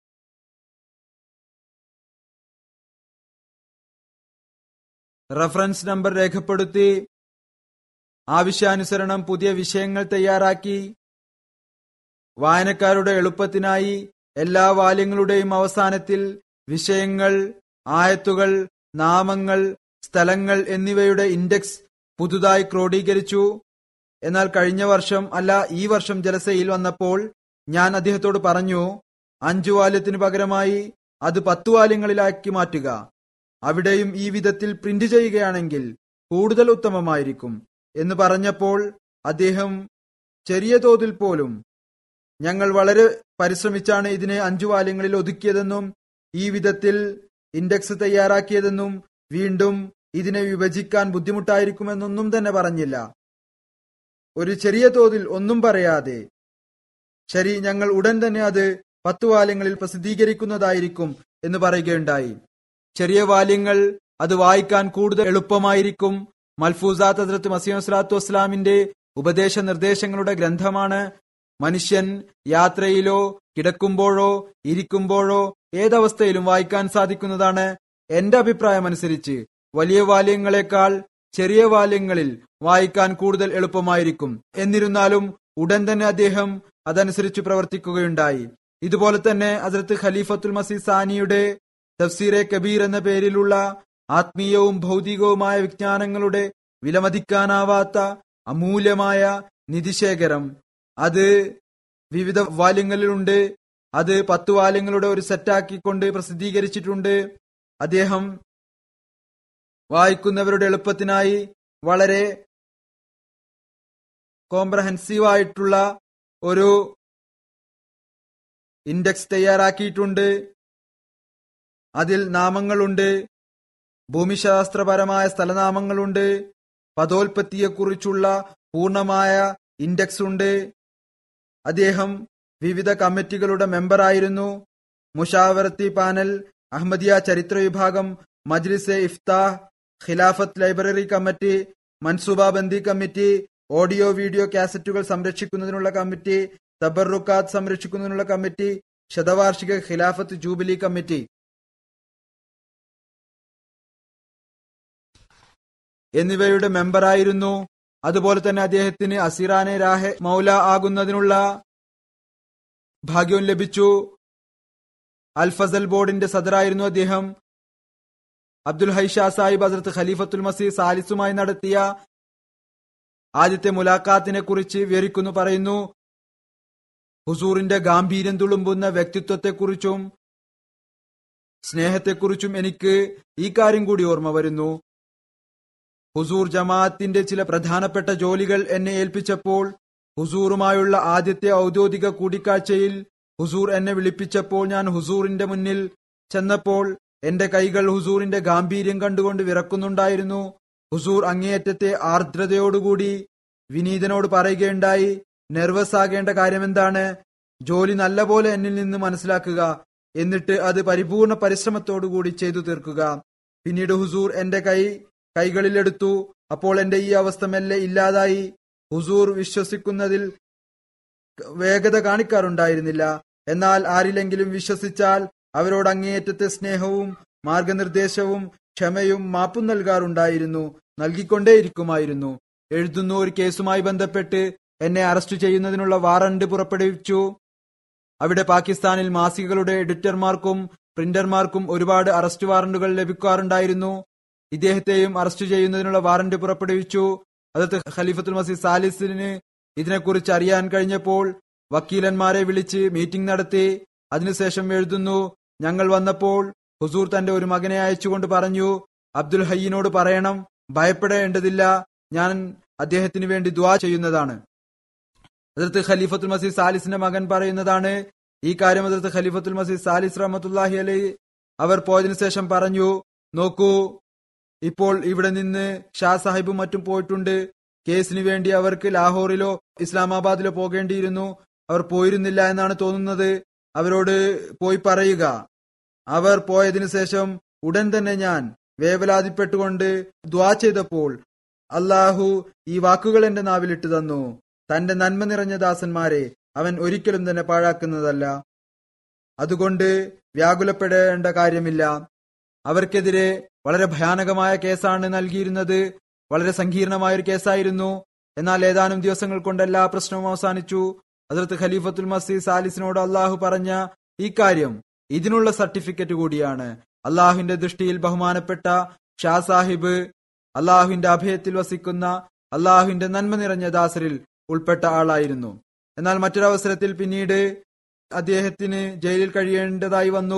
റഫറൻസ് നമ്പർ രേഖപ്പെടുത്തി ആവശ്യാനുസരണം പുതിയ വിഷയങ്ങൾ തയ്യാറാക്കി വായനക്കാരുടെ എളുപ്പത്തിനായി എല്ലാ വാല്യങ്ങളുടെയും അവസാനത്തിൽ വിഷയങ്ങൾ ആയത്തുകൾ നാമങ്ങൾ സ്ഥലങ്ങൾ എന്നിവയുടെ ഇൻഡെക്സ് പുതുതായി ക്രോഡീകരിച്ചു എന്നാൽ കഴിഞ്ഞ വർഷം അല്ല ഈ വർഷം ജലസയിൽ വന്നപ്പോൾ ഞാൻ അദ്ദേഹത്തോട് പറഞ്ഞു അഞ്ചു വാല്യത്തിന് പകരമായി അത് പത്തു വാല്യങ്ങളിലാക്കി മാറ്റുക അവിടെയും ഈ വിധത്തിൽ പ്രിന്റ് ചെയ്യുകയാണെങ്കിൽ കൂടുതൽ ഉത്തമമായിരിക്കും എന്ന് പറഞ്ഞപ്പോൾ അദ്ദേഹം ചെറിയ തോതിൽ പോലും ഞങ്ങൾ വളരെ പരിശ്രമിച്ചാണ് ഇതിനെ അഞ്ചു വാല്യങ്ങളിൽ ഒതുക്കിയതെന്നും ഈ വിധത്തിൽ ഇൻഡെക്സ് തയ്യാറാക്കിയതെന്നും വീണ്ടും ഇതിനെ വിഭജിക്കാൻ ബുദ്ധിമുട്ടായിരിക്കുമെന്നൊന്നും തന്നെ പറഞ്ഞില്ല ഒരു ചെറിയ തോതിൽ ഒന്നും പറയാതെ ശരി ഞങ്ങൾ ഉടൻ തന്നെ അത് പത്തു വാല്യങ്ങളിൽ പ്രസിദ്ധീകരിക്കുന്നതായിരിക്കും എന്ന് പറയുകയുണ്ടായി ചെറിയ വാല്യങ്ങൾ അത് വായിക്കാൻ കൂടുതൽ എളുപ്പമായിരിക്കും മൽഫൂസാത്ത് ഹസ്രത്ത് മസീം സ്വലാത്തു വസ്സലാമിന്റെ ഉപദേശ നിർദ്ദേശങ്ങളുടെ ഗ്രന്ഥമാണ് മനുഷ്യൻ യാത്രയിലോ കിടക്കുമ്പോഴോ ഇരിക്കുമ്പോഴോ ഏതവസ്ഥയിലും വായിക്കാൻ സാധിക്കുന്നതാണ് എന്റെ അഭിപ്രായം അനുസരിച്ച് വലിയ വാല്യങ്ങളെക്കാൾ ചെറിയ വാല്യങ്ങളിൽ വായിക്കാൻ കൂടുതൽ എളുപ്പമായിരിക്കും എന്നിരുന്നാലും ഉടൻ തന്നെ അദ്ദേഹം അതനുസരിച്ച് പ്രവർത്തിക്കുകയുണ്ടായി ഇതുപോലെ തന്നെ ഹസരത്ത് ഖലീഫത്തുൽ മസീ സാനിയുടെ തഫ്സീറെ കബീർ എന്ന പേരിലുള്ള ആത്മീയവും ഭൗതികവുമായ വിജ്ഞാനങ്ങളുടെ വിലമതിക്കാനാവാത്ത അമൂല്യമായ നിധിശേഖരം അത് വിവിധ വാല്യങ്ങളിലുണ്ട് അത് പത്ത് വാല്യങ്ങളുടെ ഒരു സെറ്റാക്കിക്കൊണ്ട് പ്രസിദ്ധീകരിച്ചിട്ടുണ്ട് അദ്ദേഹം വായിക്കുന്നവരുടെ എളുപ്പത്തിനായി വളരെ കോംപ്രഹെൻസീവ് ആയിട്ടുള്ള ഒരു ഇൻഡെക്സ് തയ്യാറാക്കിയിട്ടുണ്ട് അതിൽ നാമങ്ങളുണ്ട് ഭൂമിശാസ്ത്രപരമായ സ്ഥലനാമങ്ങളുണ്ട് പദോൽപത്തിയെക്കുറിച്ചുള്ള പൂർണമായ ഇൻഡെക്സ് ഉണ്ട് അദ്ദേഹം വിവിധ കമ്മിറ്റികളുടെ മെമ്പറായിരുന്നു മുഷാവറത്തി പാനൽ അഹമ്മദിയ ചരിത്ര വിഭാഗം മജ്ലിസ് ഇഫ്താഹ് ഖിലാഫത്ത് ലൈബ്രറി കമ്മിറ്റി മൻസൂബാബന്ദി കമ്മിറ്റി ഓഡിയോ വീഡിയോ കാസറ്റുകൾ സംരക്ഷിക്കുന്നതിനുള്ള കമ്മിറ്റി തബറുക്കാത്ത് സംരക്ഷിക്കുന്നതിനുള്ള കമ്മിറ്റി ശതവാർഷിക ഖിലാഫത്ത് ജൂബിലി കമ്മിറ്റി എന്നിവയുടെ മെമ്പറായിരുന്നു അതുപോലെ തന്നെ അദ്ദേഹത്തിന് അസിറാനെ രാഹെ മൗല ആകുന്നതിനുള്ള ഭാഗ്യവും ലഭിച്ചു അൽ ഫസൽ ബോർഡിന്റെ സദറായിരുന്നു അദ്ദേഹം അബ്ദുൽ ഹൈഷാ സാഹിബ് ഹസരത്ത് ഖലീഫത്തുൽ മസീദ് സാലിസുമായി നടത്തിയ ആദ്യത്തെ മുലാഖാത്തിനെ കുറിച്ച് വിവരിക്കുന്നു പറയുന്നു ഹുസൂറിന്റെ ഗാംഭീര്യം തുളുമ്പുന്ന വ്യക്തിത്വത്തെക്കുറിച്ചും സ്നേഹത്തെക്കുറിച്ചും എനിക്ക് ഈ കാര്യം കൂടി ഓർമ്മ വരുന്നു ഹുസൂർ ജമാഅത്തിന്റെ ചില പ്രധാനപ്പെട്ട ജോലികൾ എന്നെ ഏൽപ്പിച്ചപ്പോൾ ഹുസൂറുമായുള്ള ആദ്യത്തെ ഔദ്യോഗിക കൂടിക്കാഴ്ചയിൽ ഹുസൂർ എന്നെ വിളിപ്പിച്ചപ്പോൾ ഞാൻ ഹുസൂറിന്റെ മുന്നിൽ ചെന്നപ്പോൾ എന്റെ കൈകൾ ഹുസൂറിന്റെ ഗാംഭീര്യം കണ്ടുകൊണ്ട് വിറക്കുന്നുണ്ടായിരുന്നു ഹുസൂർ അങ്ങേയറ്റത്തെ ആർദ്രതയോടുകൂടി വിനീതനോട് പറയുകയുണ്ടായി നെർവസ് ആകേണ്ട കാര്യമെന്താണ് ജോലി നല്ലപോലെ എന്നിൽ നിന്ന് മനസ്സിലാക്കുക എന്നിട്ട് അത് പരിപൂർണ പരിശ്രമത്തോടുകൂടി ചെയ്തു തീർക്കുക പിന്നീട് ഹുസൂർ എന്റെ കൈ കൈകളിലെടുത്തു അപ്പോൾ എന്റെ ഈ അവസ്ഥ മെല്ലെ ഇല്ലാതായി ഹുസൂർ വിശ്വസിക്കുന്നതിൽ വേഗത കാണിക്കാറുണ്ടായിരുന്നില്ല എന്നാൽ ആരിലെങ്കിലും വിശ്വസിച്ചാൽ അവരോട് അങ്ങേയറ്റത്തെ സ്നേഹവും മാർഗനിർദ്ദേശവും ക്ഷമയും മാപ്പും നൽകാറുണ്ടായിരുന്നു നൽകിക്കൊണ്ടേയിരിക്കുമായിരുന്നു എഴുതുന്ന ഒരു കേസുമായി ബന്ധപ്പെട്ട് എന്നെ അറസ്റ്റ് ചെയ്യുന്നതിനുള്ള വാറണ്ട് പുറപ്പെടുവിച്ചു അവിടെ പാകിസ്ഥാനിൽ മാസികകളുടെ എഡിറ്റർമാർക്കും പ്രിന്റർമാർക്കും ഒരുപാട് അറസ്റ്റ് വാറണ്ടുകൾ ലഭിക്കാറുണ്ടായിരുന്നു ഇദ്ദേഹത്തെയും അറസ്റ്റ് ചെയ്യുന്നതിനുള്ള വാറന്റ് പുറപ്പെടുവിച്ചു അതത് ഖലീഫത്തുൽ മസീദ് സാലിസിന് ഇതിനെക്കുറിച്ച് അറിയാൻ കഴിഞ്ഞപ്പോൾ വക്കീലന്മാരെ വിളിച്ച് മീറ്റിംഗ് നടത്തി അതിനുശേഷം എഴുതുന്നു ഞങ്ങൾ വന്നപ്പോൾ ഹുസൂർ തന്റെ ഒരു മകനെ അയച്ചുകൊണ്ട് പറഞ്ഞു അബ്ദുൽ ഹയ്യിനോട് പറയണം ഭയപ്പെടേണ്ടതില്ല ഞാൻ അദ്ദേഹത്തിന് വേണ്ടി ദ്വാ ചെയ്യുന്നതാണ് അതിർത്ത് ഖലീഫത്തുൽ മസീദ് സാലിസിന്റെ മകൻ പറയുന്നതാണ് ഈ കാര്യം അതിർത്ത് ഖലീഫത്തുൽ മസീദ് സാലിസ് റഹമത്തുല്ലാഹി അലൈ അവർ പോയതിനു ശേഷം പറഞ്ഞു നോക്കൂ ഇപ്പോൾ ഇവിടെ നിന്ന് ഷാ സാഹിബും മറ്റും പോയിട്ടുണ്ട് കേസിന് വേണ്ടി അവർക്ക് ലാഹോറിലോ ഇസ്ലാമാബാദിലോ പോകേണ്ടിയിരുന്നു അവർ പോയിരുന്നില്ല എന്നാണ് തോന്നുന്നത് അവരോട് പോയി പറയുക അവർ പോയതിനു ശേഷം ഉടൻ തന്നെ ഞാൻ വേവലാതിപ്പെട്ടുകൊണ്ട് ദ്വാ ചെയ്തപ്പോൾ അള്ളാഹു ഈ വാക്കുകൾ എന്റെ നാവിലിട്ട് തന്നു തന്റെ നന്മ നിറഞ്ഞ ദാസന്മാരെ അവൻ ഒരിക്കലും തന്നെ പാഴാക്കുന്നതല്ല അതുകൊണ്ട് വ്യാകുലപ്പെടേണ്ട കാര്യമില്ല അവർക്കെതിരെ വളരെ ഭയാനകമായ കേസാണ് നൽകിയിരുന്നത് വളരെ സങ്കീർണമായ ഒരു കേസായിരുന്നു എന്നാൽ ഏതാനും ദിവസങ്ങൾ കൊണ്ട് എല്ലാ പ്രശ്നവും അവസാനിച്ചു അതിർത്ത് ഖലീഫത്തുൽ മസീദ് സാലിസിനോട് അള്ളാഹു പറഞ്ഞ ഈ കാര്യം ഇതിനുള്ള സർട്ടിഫിക്കറ്റ് കൂടിയാണ് അള്ളാഹുവിന്റെ ദൃഷ്ടിയിൽ ബഹുമാനപ്പെട്ട ഷാ സാഹിബ് അള്ളാഹുവിന്റെ അഭയത്തിൽ വസിക്കുന്ന അള്ളാഹുവിന്റെ നന്മ നിറഞ്ഞ ദാസരിൽ ഉൾപ്പെട്ട ആളായിരുന്നു എന്നാൽ മറ്റൊരവസരത്തിൽ പിന്നീട് അദ്ദേഹത്തിന് ജയിലിൽ കഴിയേണ്ടതായി വന്നു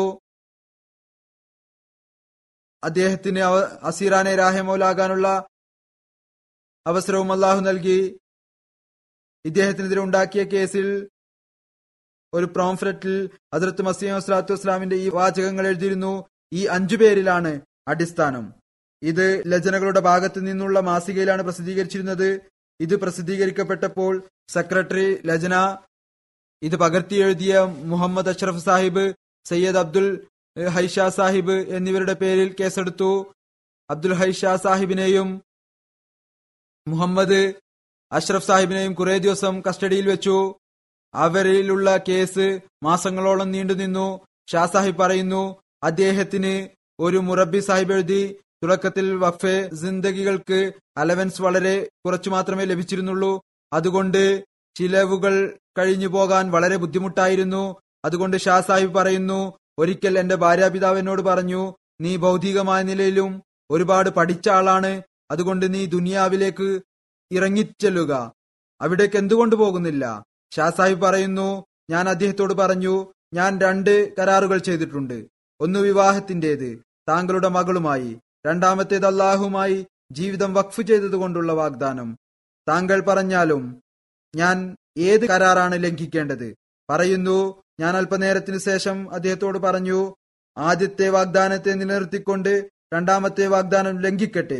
അദ്ദേഹത്തിന് അസീറാനെ രാഹമോലാകാനുള്ള അവസരവും അള്ളാഹു നൽകി ഇദ്ദേഹത്തിനെതിരെ ഉണ്ടാക്കിയ കേസിൽ ഒരു പ്രോംഫ്രറ്റിൽ അതിർത്ത് മസീം സ്വലാത്തു വസ്സലാമിന്റെ ഈ വാചകങ്ങൾ എഴുതിയിരുന്നു ഈ അഞ്ചു പേരിലാണ് അടിസ്ഥാനം ഇത് ലജനകളുടെ ഭാഗത്തു നിന്നുള്ള മാസികയിലാണ് പ്രസിദ്ധീകരിച്ചിരുന്നത് ഇത് പ്രസിദ്ധീകരിക്കപ്പെട്ടപ്പോൾ സെക്രട്ടറി ലജന ഇത് പകർത്തി എഴുതിയ മുഹമ്മദ് അഷ്റഫ് സാഹിബ് സയ്യദ് അബ്ദുൽ ഹൈഷ സാഹിബ് എന്നിവരുടെ പേരിൽ കേസെടുത്തു അബ്ദുൽ ഹൈഷ സാഹിബിനെയും മുഹമ്മദ് അഷ്റഫ് സാഹിബിനെയും കുറെ ദിവസം കസ്റ്റഡിയിൽ വെച്ചു അവരിലുള്ള കേസ് മാസങ്ങളോളം നീണ്ടുനിന്നു ഷാ സാഹിബ് പറയുന്നു അദ്ദേഹത്തിന് ഒരു മുറബി സാഹിബ് എഴുതി തുടക്കത്തിൽ വഫെ ജിന്ദഗികൾക്ക് അലവൻസ് വളരെ കുറച്ചു മാത്രമേ ലഭിച്ചിരുന്നുള്ളൂ അതുകൊണ്ട് ചിലവുകൾ കഴിഞ്ഞു പോകാൻ വളരെ ബുദ്ധിമുട്ടായിരുന്നു അതുകൊണ്ട് ഷാ സാഹിബ് പറയുന്നു ഒരിക്കൽ എന്റെ ഭാര്യാപിതാവ് എന്നോട് പറഞ്ഞു നീ ഭൗതികമായ നിലയിലും ഒരുപാട് പഠിച്ച ആളാണ് അതുകൊണ്ട് നീ ദുനിയാവിലേക്ക് ഇറങ്ങിച്ചെല്ലുക അവിടേക്ക് എന്തുകൊണ്ട് പോകുന്നില്ല ഷാ സാഹിബ് പറയുന്നു ഞാൻ അദ്ദേഹത്തോട് പറഞ്ഞു ഞാൻ രണ്ട് കരാറുകൾ ചെയ്തിട്ടുണ്ട് ഒന്ന് വിവാഹത്തിന്റേത് താങ്കളുടെ മകളുമായി രണ്ടാമത്തേത് അള്ളാഹുമായി ജീവിതം വഖഫ് ചെയ്തതുകൊണ്ടുള്ള വാഗ്ദാനം താങ്കൾ പറഞ്ഞാലും ഞാൻ ഏത് കരാറാണ് ലംഘിക്കേണ്ടത് പറയുന്നു ഞാൻ അല്പനേരത്തിനു ശേഷം അദ്ദേഹത്തോട് പറഞ്ഞു ആദ്യത്തെ വാഗ്ദാനത്തെ നിലനിർത്തിക്കൊണ്ട് രണ്ടാമത്തെ വാഗ്ദാനം ലംഘിക്കട്ടെ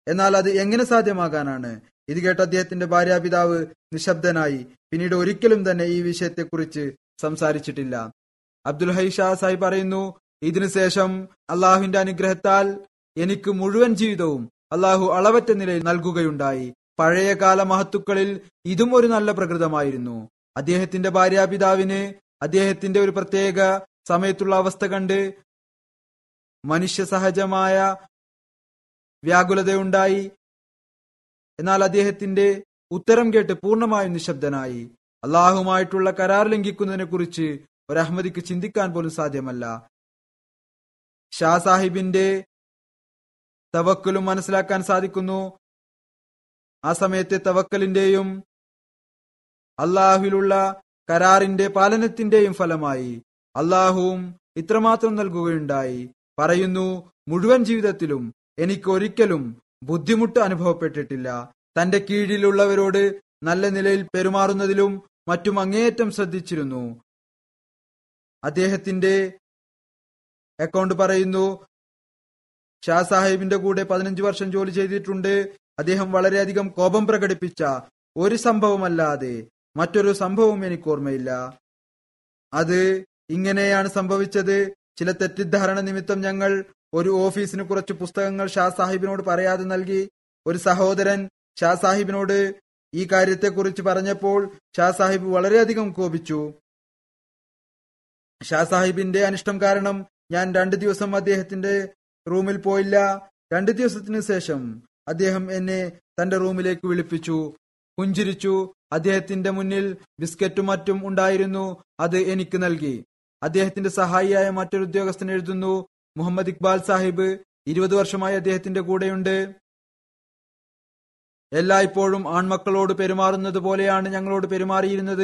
എന്നാൽ അത് എങ്ങനെ സാധ്യമാകാനാണ് ഇത് കേട്ട അദ്ദേഹത്തിന്റെ ഭാര്യാപിതാവ് നിശബ്ദനായി പിന്നീട് ഒരിക്കലും തന്നെ ഈ വിഷയത്തെക്കുറിച്ച് സംസാരിച്ചിട്ടില്ല അബ്ദുൽ ഹൈ ഷാ സാഹിബ് പറയുന്നു ഇതിനുശേഷം അള്ളാഹുവിന്റെ അനുഗ്രഹത്താൽ എനിക്ക് മുഴുവൻ ജീവിതവും അള്ളാഹു അളവറ്റ നിലയിൽ നൽകുകയുണ്ടായി പഴയകാല മഹത്തുക്കളിൽ ഇതും ഒരു നല്ല പ്രകൃതമായിരുന്നു അദ്ദേഹത്തിന്റെ ഭാര്യാപിതാവിന് അദ്ദേഹത്തിന്റെ ഒരു പ്രത്യേക സമയത്തുള്ള അവസ്ഥ കണ്ട് മനുഷ്യ സഹജമായ വ്യാകുലതയുണ്ടായി എന്നാൽ അദ്ദേഹത്തിന്റെ ഉത്തരം കേട്ട് പൂർണ്ണമായും നിശബ്ദനായി അള്ളാഹുമായിട്ടുള്ള കരാർ ലംഘിക്കുന്നതിനെ കുറിച്ച് ഒരു അഹമ്മദിക്ക് ചിന്തിക്കാൻ പോലും സാധ്യമല്ല ഷാ സാഹിബിന്റെ തവക്കലും മനസ്സിലാക്കാൻ സാധിക്കുന്നു ആ സമയത്തെ തവക്കലിന്റെയും അള്ളാഹുവിലുള്ള കരാറിന്റെ പാലനത്തിന്റെയും ഫലമായി അള്ളാഹുവും ഇത്രമാത്രം നൽകുകയുണ്ടായി പറയുന്നു മുഴുവൻ ജീവിതത്തിലും എനിക്ക് ഒരിക്കലും ബുദ്ധിമുട്ട് അനുഭവപ്പെട്ടിട്ടില്ല തന്റെ കീഴിലുള്ളവരോട് നല്ല നിലയിൽ പെരുമാറുന്നതിലും മറ്റും അങ്ങേയറ്റം ശ്രദ്ധിച്ചിരുന്നു അദ്ദേഹത്തിന്റെ അക്കൗണ്ട് പറയുന്നു ഷാ സാഹിബിന്റെ കൂടെ പതിനഞ്ച് വർഷം ജോലി ചെയ്തിട്ടുണ്ട് അദ്ദേഹം വളരെയധികം കോപം പ്രകടിപ്പിച്ച ഒരു സംഭവമല്ലാതെ മറ്റൊരു സംഭവവും എനിക്ക് ഓർമ്മയില്ല അത് ഇങ്ങനെയാണ് സംഭവിച്ചത് ചില തെറ്റിദ്ധാരണ നിമിത്തം ഞങ്ങൾ ഒരു ഓഫീസിന് കുറച്ച് പുസ്തകങ്ങൾ ഷാ സാഹിബിനോട് പറയാതെ നൽകി ഒരു സഹോദരൻ ഷാ സാഹിബിനോട് ഈ കാര്യത്തെക്കുറിച്ച് പറഞ്ഞപ്പോൾ ഷാ സാഹിബ് വളരെയധികം കോപിച്ചു ഷാ സാഹിബിന്റെ അനിഷ്ടം കാരണം ഞാൻ രണ്ടു ദിവസം അദ്ദേഹത്തിന്റെ റൂമിൽ പോയില്ല രണ്ടു ദിവസത്തിനു ശേഷം അദ്ദേഹം എന്നെ തന്റെ റൂമിലേക്ക് വിളിപ്പിച്ചു പുഞ്ചിരിച്ചു അദ്ദേഹത്തിന്റെ മുന്നിൽ ബിസ്ക്കറ്റും മറ്റും ഉണ്ടായിരുന്നു അത് എനിക്ക് നൽകി അദ്ദേഹത്തിന്റെ സഹായിയായ മറ്റൊരു ഉദ്യോഗസ്ഥൻ എഴുതുന്നു മുഹമ്മദ് ഇക്ബാൽ സാഹിബ് ഇരുപത് വർഷമായി അദ്ദേഹത്തിന്റെ കൂടെയുണ്ട് എല്ലായ്പ്പോഴും ആൺമക്കളോട് പെരുമാറുന്നത് പോലെയാണ് ഞങ്ങളോട് പെരുമാറിയിരുന്നത്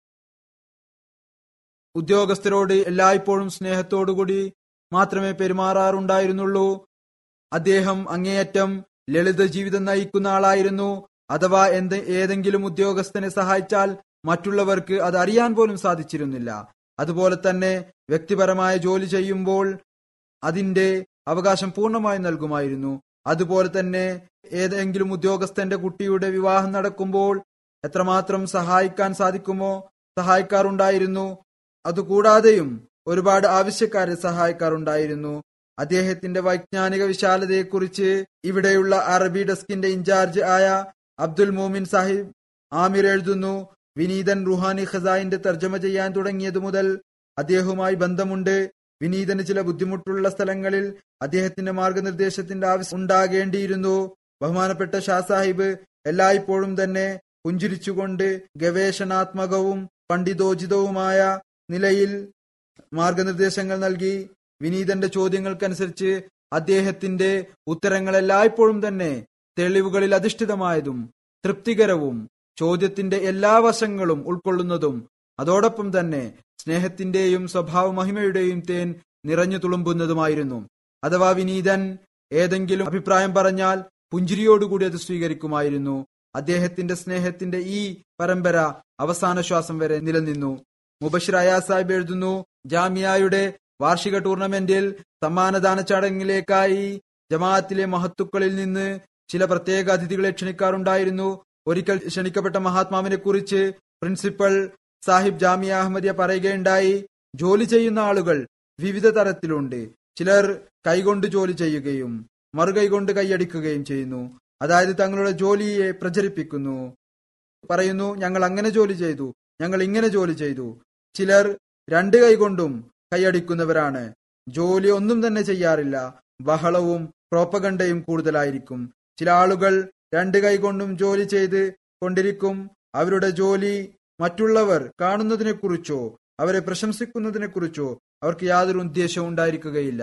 ഉദ്യോഗസ്ഥരോട് എല്ലായ്പ്പോഴും സ്നേഹത്തോടുകൂടി മാത്രമേ പെരുമാറാറുണ്ടായിരുന്നുള്ളൂ അദ്ദേഹം അങ്ങേയറ്റം ലളിത ജീവിതം നയിക്കുന്ന ആളായിരുന്നു അഥവാ എന്ത് ഏതെങ്കിലും ഉദ്യോഗസ്ഥനെ സഹായിച്ചാൽ മറ്റുള്ളവർക്ക് അത് അറിയാൻ പോലും സാധിച്ചിരുന്നില്ല അതുപോലെ തന്നെ വ്യക്തിപരമായ ജോലി ചെയ്യുമ്പോൾ അതിന്റെ അവകാശം പൂർണ്ണമായി നൽകുമായിരുന്നു അതുപോലെ തന്നെ ഏതെങ്കിലും ഉദ്യോഗസ്ഥന്റെ കുട്ടിയുടെ വിവാഹം നടക്കുമ്പോൾ എത്രമാത്രം സഹായിക്കാൻ സാധിക്കുമോ സഹായിക്കാറുണ്ടായിരുന്നു അതുകൂടാതെയും ഒരുപാട് ആവശ്യക്കാരെ സഹായിക്കാറുണ്ടായിരുന്നു അദ്ദേഹത്തിന്റെ വൈജ്ഞാനിക വിശാലതയെക്കുറിച്ച് ഇവിടെയുള്ള അറബി ഡെസ്കിന്റെ ഇൻചാർജ് ആയ അബ്ദുൽ മോമിൻ സാഹിബ് ആമിർ എഴുതുന്നു വിനീതൻ റുഹാനി ഖസായിന്റെ തർജ്ജമ ചെയ്യാൻ തുടങ്ങിയതു മുതൽ അദ്ദേഹവുമായി ബന്ധമുണ്ട് വിനീതന് ചില ബുദ്ധിമുട്ടുള്ള സ്ഥലങ്ങളിൽ അദ്ദേഹത്തിന്റെ മാർഗനിർദ്ദേശത്തിന്റെ ആവശ്യം ഉണ്ടാകേണ്ടിയിരുന്നു ബഹുമാനപ്പെട്ട ഷാ സാഹിബ് എല്ലായ്പ്പോഴും തന്നെ പുഞ്ചിരിച്ചുകൊണ്ട് ഗവേഷണാത്മകവും പണ്ഡിതോചിതവുമായ നിലയിൽ മാർഗനിർദ്ദേശങ്ങൾ നൽകി വിനീതന്റെ ചോദ്യങ്ങൾക്കനുസരിച്ച് അദ്ദേഹത്തിന്റെ ഉത്തരങ്ങൾ എല്ലായ്പ്പോഴും തന്നെ തെളിവുകളിൽ അധിഷ്ഠിതമായതും തൃപ്തികരവും ചോദ്യത്തിന്റെ എല്ലാ വശങ്ങളും ഉൾക്കൊള്ളുന്നതും അതോടൊപ്പം തന്നെ സ്നേഹത്തിന്റെയും സ്വഭാവ മഹിമയുടെയും തേൻ നിറഞ്ഞു തുളുമ്പുന്നതുമായിരുന്നു അഥവാ വിനീതൻ ഏതെങ്കിലും അഭിപ്രായം പറഞ്ഞാൽ പുഞ്ചിരിയോടുകൂടി അത് സ്വീകരിക്കുമായിരുന്നു അദ്ദേഹത്തിന്റെ സ്നേഹത്തിന്റെ ഈ പരമ്പര അവസാന ശ്വാസം വരെ നിലനിന്നു മുബഷിർ അയാസ് സാഹിബ് എഴുതുന്നു ജാമിയായുടെ വാർഷിക ടൂർണമെന്റിൽ സമ്മാനദാന ചടങ്ങിലേക്കായി ജമാഅത്തിലെ മഹത്തുക്കളിൽ നിന്ന് ചില പ്രത്യേക അതിഥികളെ ക്ഷണിക്കാറുണ്ടായിരുന്നു ഒരിക്കൽ ക്ഷണിക്കപ്പെട്ട മഹാത്മാവിനെ കുറിച്ച് പ്രിൻസിപ്പൽ സാഹിബ് ജാമിയ അഹമ്മദിയ പറയുകയുണ്ടായി ജോലി ചെയ്യുന്ന ആളുകൾ വിവിധ തരത്തിലുണ്ട് ചിലർ കൈകൊണ്ട് ജോലി ചെയ്യുകയും മറുകൈ കൊണ്ട് കൈയടിക്കുകയും ചെയ്യുന്നു അതായത് തങ്ങളുടെ ജോലിയെ പ്രചരിപ്പിക്കുന്നു പറയുന്നു ഞങ്ങൾ അങ്ങനെ ജോലി ചെയ്തു ഞങ്ങൾ ഇങ്ങനെ ജോലി ചെയ്തു ചിലർ രണ്ട് കൈകൊണ്ടും കൈയടിക്കുന്നവരാണ് ജോലി ഒന്നും തന്നെ ചെയ്യാറില്ല ബഹളവും പ്രോപ്പഗണ്ടയും കൂടുതലായിരിക്കും ചില ആളുകൾ രണ്ട് കൈകൊണ്ടും ജോലി ചെയ്ത് കൊണ്ടിരിക്കും അവരുടെ ജോലി മറ്റുള്ളവർ കാണുന്നതിനെ കുറിച്ചോ അവരെ പ്രശംസിക്കുന്നതിനെ കുറിച്ചോ അവർക്ക് യാതൊരു ഉദ്ദേശവും ഉണ്ടായിരിക്കുകയില്ല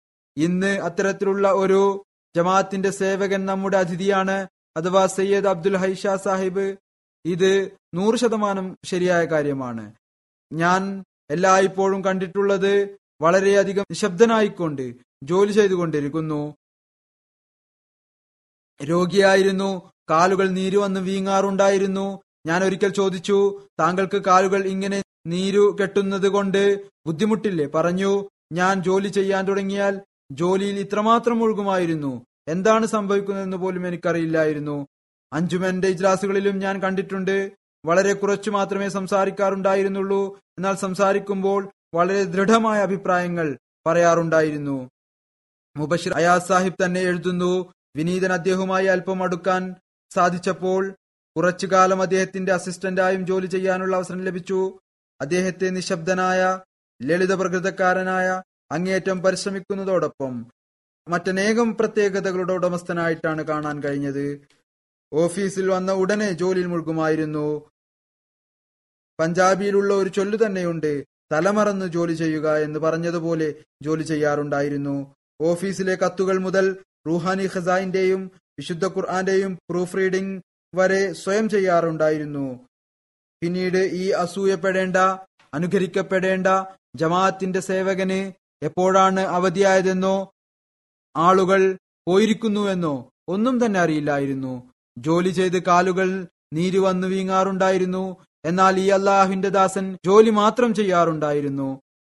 ഇന്ന് അത്തരത്തിലുള്ള ഒരു ജമാഅത്തിന്റെ സേവകൻ നമ്മുടെ അതിഥിയാണ് അഥവാ സയ്യദ് അബ്ദുൽ ഹൈഷ സാഹിബ് ഇത് നൂറ് ശതമാനം ശരിയായ കാര്യമാണ് ഞാൻ എല്ലായ്പ്പോഴും കണ്ടിട്ടുള്ളത് വളരെയധികം നിശബ്ദനായിക്കൊണ്ട് ജോലി ചെയ്തുകൊണ്ടിരിക്കുന്നു രോഗിയായിരുന്നു കാലുകൾ നീരു വന്ന് വീങ്ങാറുണ്ടായിരുന്നു ഞാൻ ഒരിക്കൽ ചോദിച്ചു താങ്കൾക്ക് കാലുകൾ ഇങ്ങനെ നീരു കെട്ടുന്നത് കൊണ്ട് ബുദ്ധിമുട്ടില്ലേ പറഞ്ഞു ഞാൻ ജോലി ചെയ്യാൻ തുടങ്ങിയാൽ ജോലിയിൽ ഇത്രമാത്രം ഒഴുകുമായിരുന്നു എന്താണ് സംഭവിക്കുന്നതെന്ന് പോലും എനിക്കറിയില്ലായിരുന്നു അഞ്ചുമന്റെ ഇജ്ലാസുകളിലും ഞാൻ കണ്ടിട്ടുണ്ട് വളരെ കുറച്ചു മാത്രമേ സംസാരിക്കാറുണ്ടായിരുന്നുള്ളൂ എന്നാൽ സംസാരിക്കുമ്പോൾ വളരെ ദൃഢമായ അഭിപ്രായങ്ങൾ പറയാറുണ്ടായിരുന്നു മുബഷിർ അയാസ് സാഹിബ് തന്നെ എഴുതുന്നു വിനീതൻ അദ്ദേഹവുമായി അല്പം അടുക്കാൻ സാധിച്ചപ്പോൾ കുറച്ചു കാലം അദ്ദേഹത്തിന്റെ അസിസ്റ്റന്റായും ജോലി ചെയ്യാനുള്ള അവസരം ലഭിച്ചു അദ്ദേഹത്തെ നിശബ്ദനായ ലളിത പ്രകൃതക്കാരനായ അങ്ങേയറ്റം പരിശ്രമിക്കുന്നതോടൊപ്പം മറ്റനേകം പ്രത്യേകതകളുടെ ഉടമസ്ഥനായിട്ടാണ് കാണാൻ കഴിഞ്ഞത് ഓഫീസിൽ വന്ന ഉടനെ ജോലിയിൽ മുഴുകുമായിരുന്നു പഞ്ചാബിയിലുള്ള ഒരു ചൊല്ലു തന്നെയുണ്ട് തലമറന്ന് ജോലി ചെയ്യുക എന്ന് പറഞ്ഞതുപോലെ ജോലി ചെയ്യാറുണ്ടായിരുന്നു ഓഫീസിലെ കത്തുകൾ മുതൽ റൂഹാനി ഖസായിന്റെയും വിശുദ്ധ ഖുർആന്റെയും പ്രൂഫ് റീഡിംഗ് വരെ സ്വയം ചെയ്യാറുണ്ടായിരുന്നു പിന്നീട് ഈ അസൂയപ്പെടേണ്ട അനുകരിക്കപ്പെടേണ്ട ജമാഅത്തിന്റെ സേവകന് എപ്പോഴാണ് അവധിയായതെന്നോ ആളുകൾ പോയിരിക്കുന്നുവെന്നോ ഒന്നും തന്നെ അറിയില്ലായിരുന്നു ജോലി ചെയ്ത് കാലുകൾ നീര് വന്നു വീങ്ങാറുണ്ടായിരുന്നു എന്നാൽ ഈ അള്ളാഹുവിന്റെ ദാസൻ ജോലി മാത്രം ചെയ്യാറുണ്ടായിരുന്നു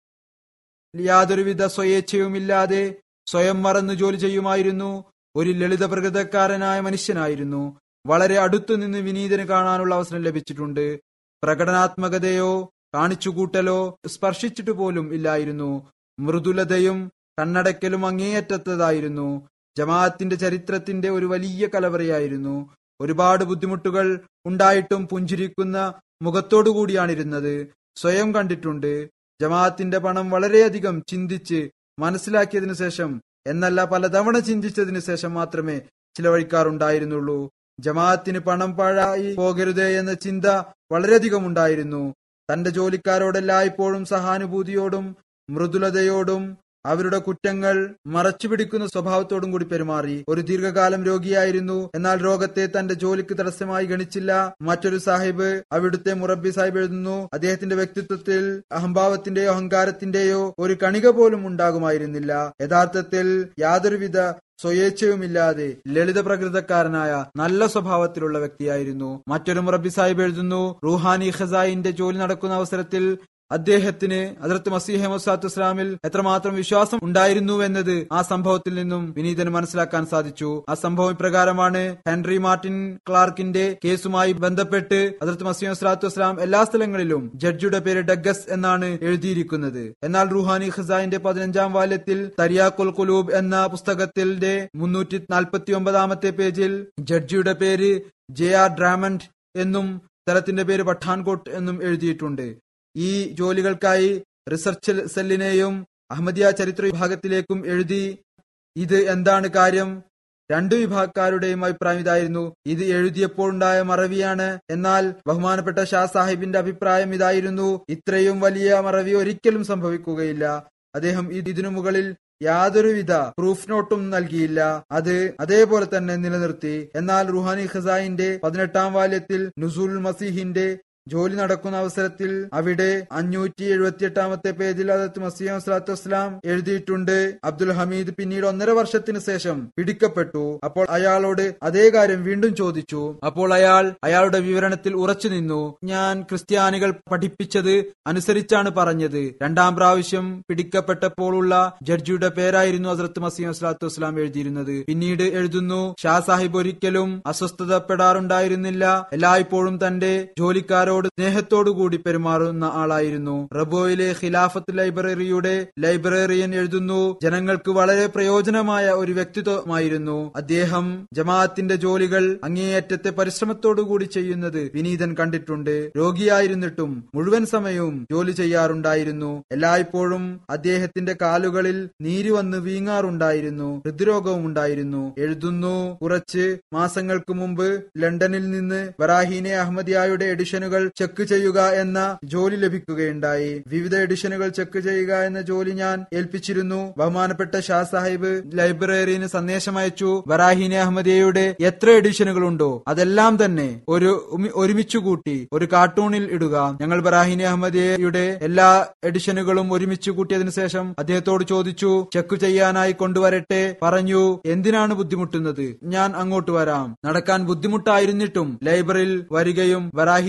യാതൊരുവിധ സ്വയേച്ഛയുമില്ലാതെ സ്വയം മറന്ന് ജോലി ചെയ്യുമായിരുന്നു ഒരു ലളിത പ്രകൃതക്കാരനായ മനുഷ്യനായിരുന്നു വളരെ അടുത്തു നിന്ന് വിനീതന് കാണാനുള്ള അവസരം ലഭിച്ചിട്ടുണ്ട് പ്രകടനാത്മകതയോ കാണിച്ചുകൂട്ടലോ സ്പർശിച്ചിട്ട് പോലും ഇല്ലായിരുന്നു മൃദുലതയും കണ്ണടയ്ക്കലും അങ്ങേയറ്റത്തതായിരുന്നു ജമാഅത്തിന്റെ ചരിത്രത്തിന്റെ ഒരു വലിയ കലവറയായിരുന്നു ഒരുപാട് ബുദ്ധിമുട്ടുകൾ ഉണ്ടായിട്ടും പുഞ്ചിരിക്കുന്ന മുഖത്തോടുകൂടിയാണിരുന്നത് സ്വയം കണ്ടിട്ടുണ്ട് ജമാഅത്തിന്റെ പണം വളരെയധികം ചിന്തിച്ച് മനസ്സിലാക്കിയതിനു ശേഷം എന്നല്ല പലതവണ ചിന്തിച്ചതിനു ശേഷം മാത്രമേ ചിലവഴിക്കാറുണ്ടായിരുന്നുള്ളൂ ജമാഅത്തിന് പണം പാഴായി പോകരുതേ എന്ന ചിന്ത വളരെയധികം ഉണ്ടായിരുന്നു തന്റെ ജോലിക്കാരോടെല്ലായ്പ്പോഴും സഹാനുഭൂതിയോടും മൃദുലതയോടും അവരുടെ കുറ്റങ്ങൾ മറച്ചുപിടിക്കുന്ന സ്വഭാവത്തോടും കൂടി പെരുമാറി ഒരു ദീർഘകാലം രോഗിയായിരുന്നു എന്നാൽ രോഗത്തെ തന്റെ ജോലിക്ക് തടസ്സമായി ഗണിച്ചില്ല മറ്റൊരു സാഹിബ് അവിടുത്തെ മുറബി സാഹിബ് എഴുതുന്നു അദ്ദേഹത്തിന്റെ വ്യക്തിത്വത്തിൽ അഹംഭാവത്തിന്റെയോ അഹങ്കാരത്തിന്റെയോ ഒരു കണിക പോലും ഉണ്ടാകുമായിരുന്നില്ല യഥാർത്ഥത്തിൽ യാതൊരുവിധ സ്വയേച്ഛയുമില്ലാതെ ലളിത പ്രകൃതക്കാരനായ നല്ല സ്വഭാവത്തിലുള്ള വ്യക്തിയായിരുന്നു മറ്റൊരു മുറബി സാഹിബ് എഴുതുന്നു റൂഹാനി ഖസായിന്റെ ജോലി നടക്കുന്ന അവസരത്തിൽ അദ്ദേഹത്തിന് അതിർത്ത് മസീഹ് മുസാത്ത് ഇസ്ലാമിൽ എത്രമാത്രം വിശ്വാസം ഉണ്ടായിരുന്നുവെന്നത് ആ സംഭവത്തിൽ നിന്നും വിനീതന് മനസ്സിലാക്കാൻ സാധിച്ചു ആ സംഭവം ഇപ്രകാരമാണ് ഹെൻറി മാർട്ടിൻ ക്ലാർക്കിന്റെ കേസുമായി ബന്ധപ്പെട്ട് അതിർത്ത് മസീഹ് സ്വലാത്തു വസ്സലാം എല്ലാ സ്ഥലങ്ങളിലും ജഡ്ജിയുടെ പേര് ഡഗസ് എന്നാണ് എഴുതിയിരിക്കുന്നത് എന്നാൽ റുഹാനി ഖസായിന്റെ പതിനഞ്ചാം വാല്യത്തിൽ തരിയാക്കുൽ കുലൂബ് എന്ന പുസ്തകത്തിന്റെ മുന്നൂറ്റി നാൽപ്പത്തി ഒമ്പതാമത്തെ പേജിൽ ജഡ്ജിയുടെ പേര് ജെ ആർ ഡ്രാമണ്ട് എന്നും സ്ഥലത്തിന്റെ പേര് പഠാൻകോട്ട് എന്നും എഴുതിയിട്ടുണ്ട് ഈ ജോലികൾക്കായി റിസർച്ച് സെല്ലിനെയും അഹമ്മദിയ ചരിത്ര വിഭാഗത്തിലേക്കും എഴുതി ഇത് എന്താണ് കാര്യം രണ്ടു വിഭാഗക്കാരുടെയും അഭിപ്രായം ഇതായിരുന്നു ഇത് എഴുതിയപ്പോഴുണ്ടായ മറവിയാണ് എന്നാൽ ബഹുമാനപ്പെട്ട ഷാ സാഹിബിന്റെ അഭിപ്രായം ഇതായിരുന്നു ഇത്രയും വലിയ മറവി ഒരിക്കലും സംഭവിക്കുകയില്ല അദ്ദേഹം ഇതിനു മുകളിൽ യാതൊരുവിധ പ്രൂഫ് നോട്ടും നൽകിയില്ല അത് അതേപോലെ തന്നെ നിലനിർത്തി എന്നാൽ റുഹാനി ഖസായിന്റെ പതിനെട്ടാം വാല്യത്തിൽ നുസൂൽ മസീഹിന്റെ ജോലി നടക്കുന്ന അവസരത്തിൽ അവിടെ അഞ്ഞൂറ്റി എഴുപത്തിയെട്ടാമത്തെ പേജിൽ അതത് മസീം സ്വലാത്തു വസ്സലാം എഴുതിയിട്ടുണ്ട് അബ്ദുൽ ഹമീദ് പിന്നീട് ഒന്നര വർഷത്തിന് ശേഷം പിടിക്കപ്പെട്ടു അപ്പോൾ അയാളോട് അതേ കാര്യം വീണ്ടും ചോദിച്ചു അപ്പോൾ അയാൾ അയാളുടെ വിവരണത്തിൽ ഉറച്ചു ഞാൻ ക്രിസ്ത്യാനികൾ പഠിപ്പിച്ചത് അനുസരിച്ചാണ് പറഞ്ഞത് രണ്ടാം പ്രാവശ്യം പിടിക്കപ്പെട്ടപ്പോഴുള്ള ജഡ്ജിയുടെ പേരായിരുന്നു ഹസ്രത്ത് മസീം സ്വലാത്തു വസ്സലാം എഴുതിയിരുന്നത് പിന്നീട് എഴുതുന്നു ഷാ സാഹിബ് ഒരിക്കലും അസ്വസ്ഥതപ്പെടാറുണ്ടായിരുന്നില്ല എല്ലായ്പ്പോഴും തന്റെ ജോലിക്കാരോ ജനങ്ങളോട് സ്നേഹത്തോടുകൂടി പെരുമാറുന്ന ആളായിരുന്നു റബോയിലെ ഖിലാഫത്ത് ലൈബ്രറിയുടെ ലൈബ്രറിയൻ എഴുതുന്നു ജനങ്ങൾക്ക് വളരെ പ്രയോജനമായ ഒരു വ്യക്തിത്വമായിരുന്നു അദ്ദേഹം ജമാഅത്തിന്റെ ജോലികൾ അങ്ങേയറ്റത്തെ പരിശ്രമത്തോടുകൂടി ചെയ്യുന്നത് വിനീതൻ കണ്ടിട്ടുണ്ട് രോഗിയായിരുന്നിട്ടും മുഴുവൻ സമയവും ജോലി ചെയ്യാറുണ്ടായിരുന്നു എല്ലായ്പ്പോഴും അദ്ദേഹത്തിന്റെ കാലുകളിൽ നീര് വന്ന് വീങ്ങാറുണ്ടായിരുന്നു ഹൃദ്രോഗവും ഉണ്ടായിരുന്നു എഴുതുന്നു കുറച്ച് മാസങ്ങൾക്ക് മുമ്പ് ലണ്ടനിൽ നിന്ന് ബറാഹീനെ അഹമ്മദിയായുടെ എഡിഷനുകൾ ചെക്ക് ചെയ്യുക എന്ന ജോലി ലഭിക്കുകയുണ്ടായി വിവിധ എഡിഷനുകൾ ചെക്ക് ചെയ്യുക എന്ന ജോലി ഞാൻ ഏൽപ്പിച്ചിരുന്നു ബഹുമാനപ്പെട്ട ഷാ സാഹിബ് ലൈബ്രറിന് സന്ദേശം അയച്ചു ബറാഹിനെ അഹമ്മദിയയുടെ എത്ര എഡിഷനുകൾ ഉണ്ടോ അതെല്ലാം തന്നെ ഒരു ഒരുമിച്ചു കൂട്ടി ഒരു കാർട്ടൂണിൽ ഇടുക ഞങ്ങൾ ബറാഹിനെ അഹമ്മദിയയുടെ എല്ലാ എഡിഷനുകളും ഒരുമിച്ച് കൂട്ടിയതിനു ശേഷം അദ്ദേഹത്തോട് ചോദിച്ചു ചെക്ക് ചെയ്യാനായി കൊണ്ടുവരട്ടെ പറഞ്ഞു എന്തിനാണ് ബുദ്ധിമുട്ടുന്നത് ഞാൻ അങ്ങോട്ട് വരാം നടക്കാൻ ബുദ്ധിമുട്ടായിരുന്നിട്ടും ലൈബ്രറിയിൽ വരികയും ബറാഹിനെ അഹമ്മദ്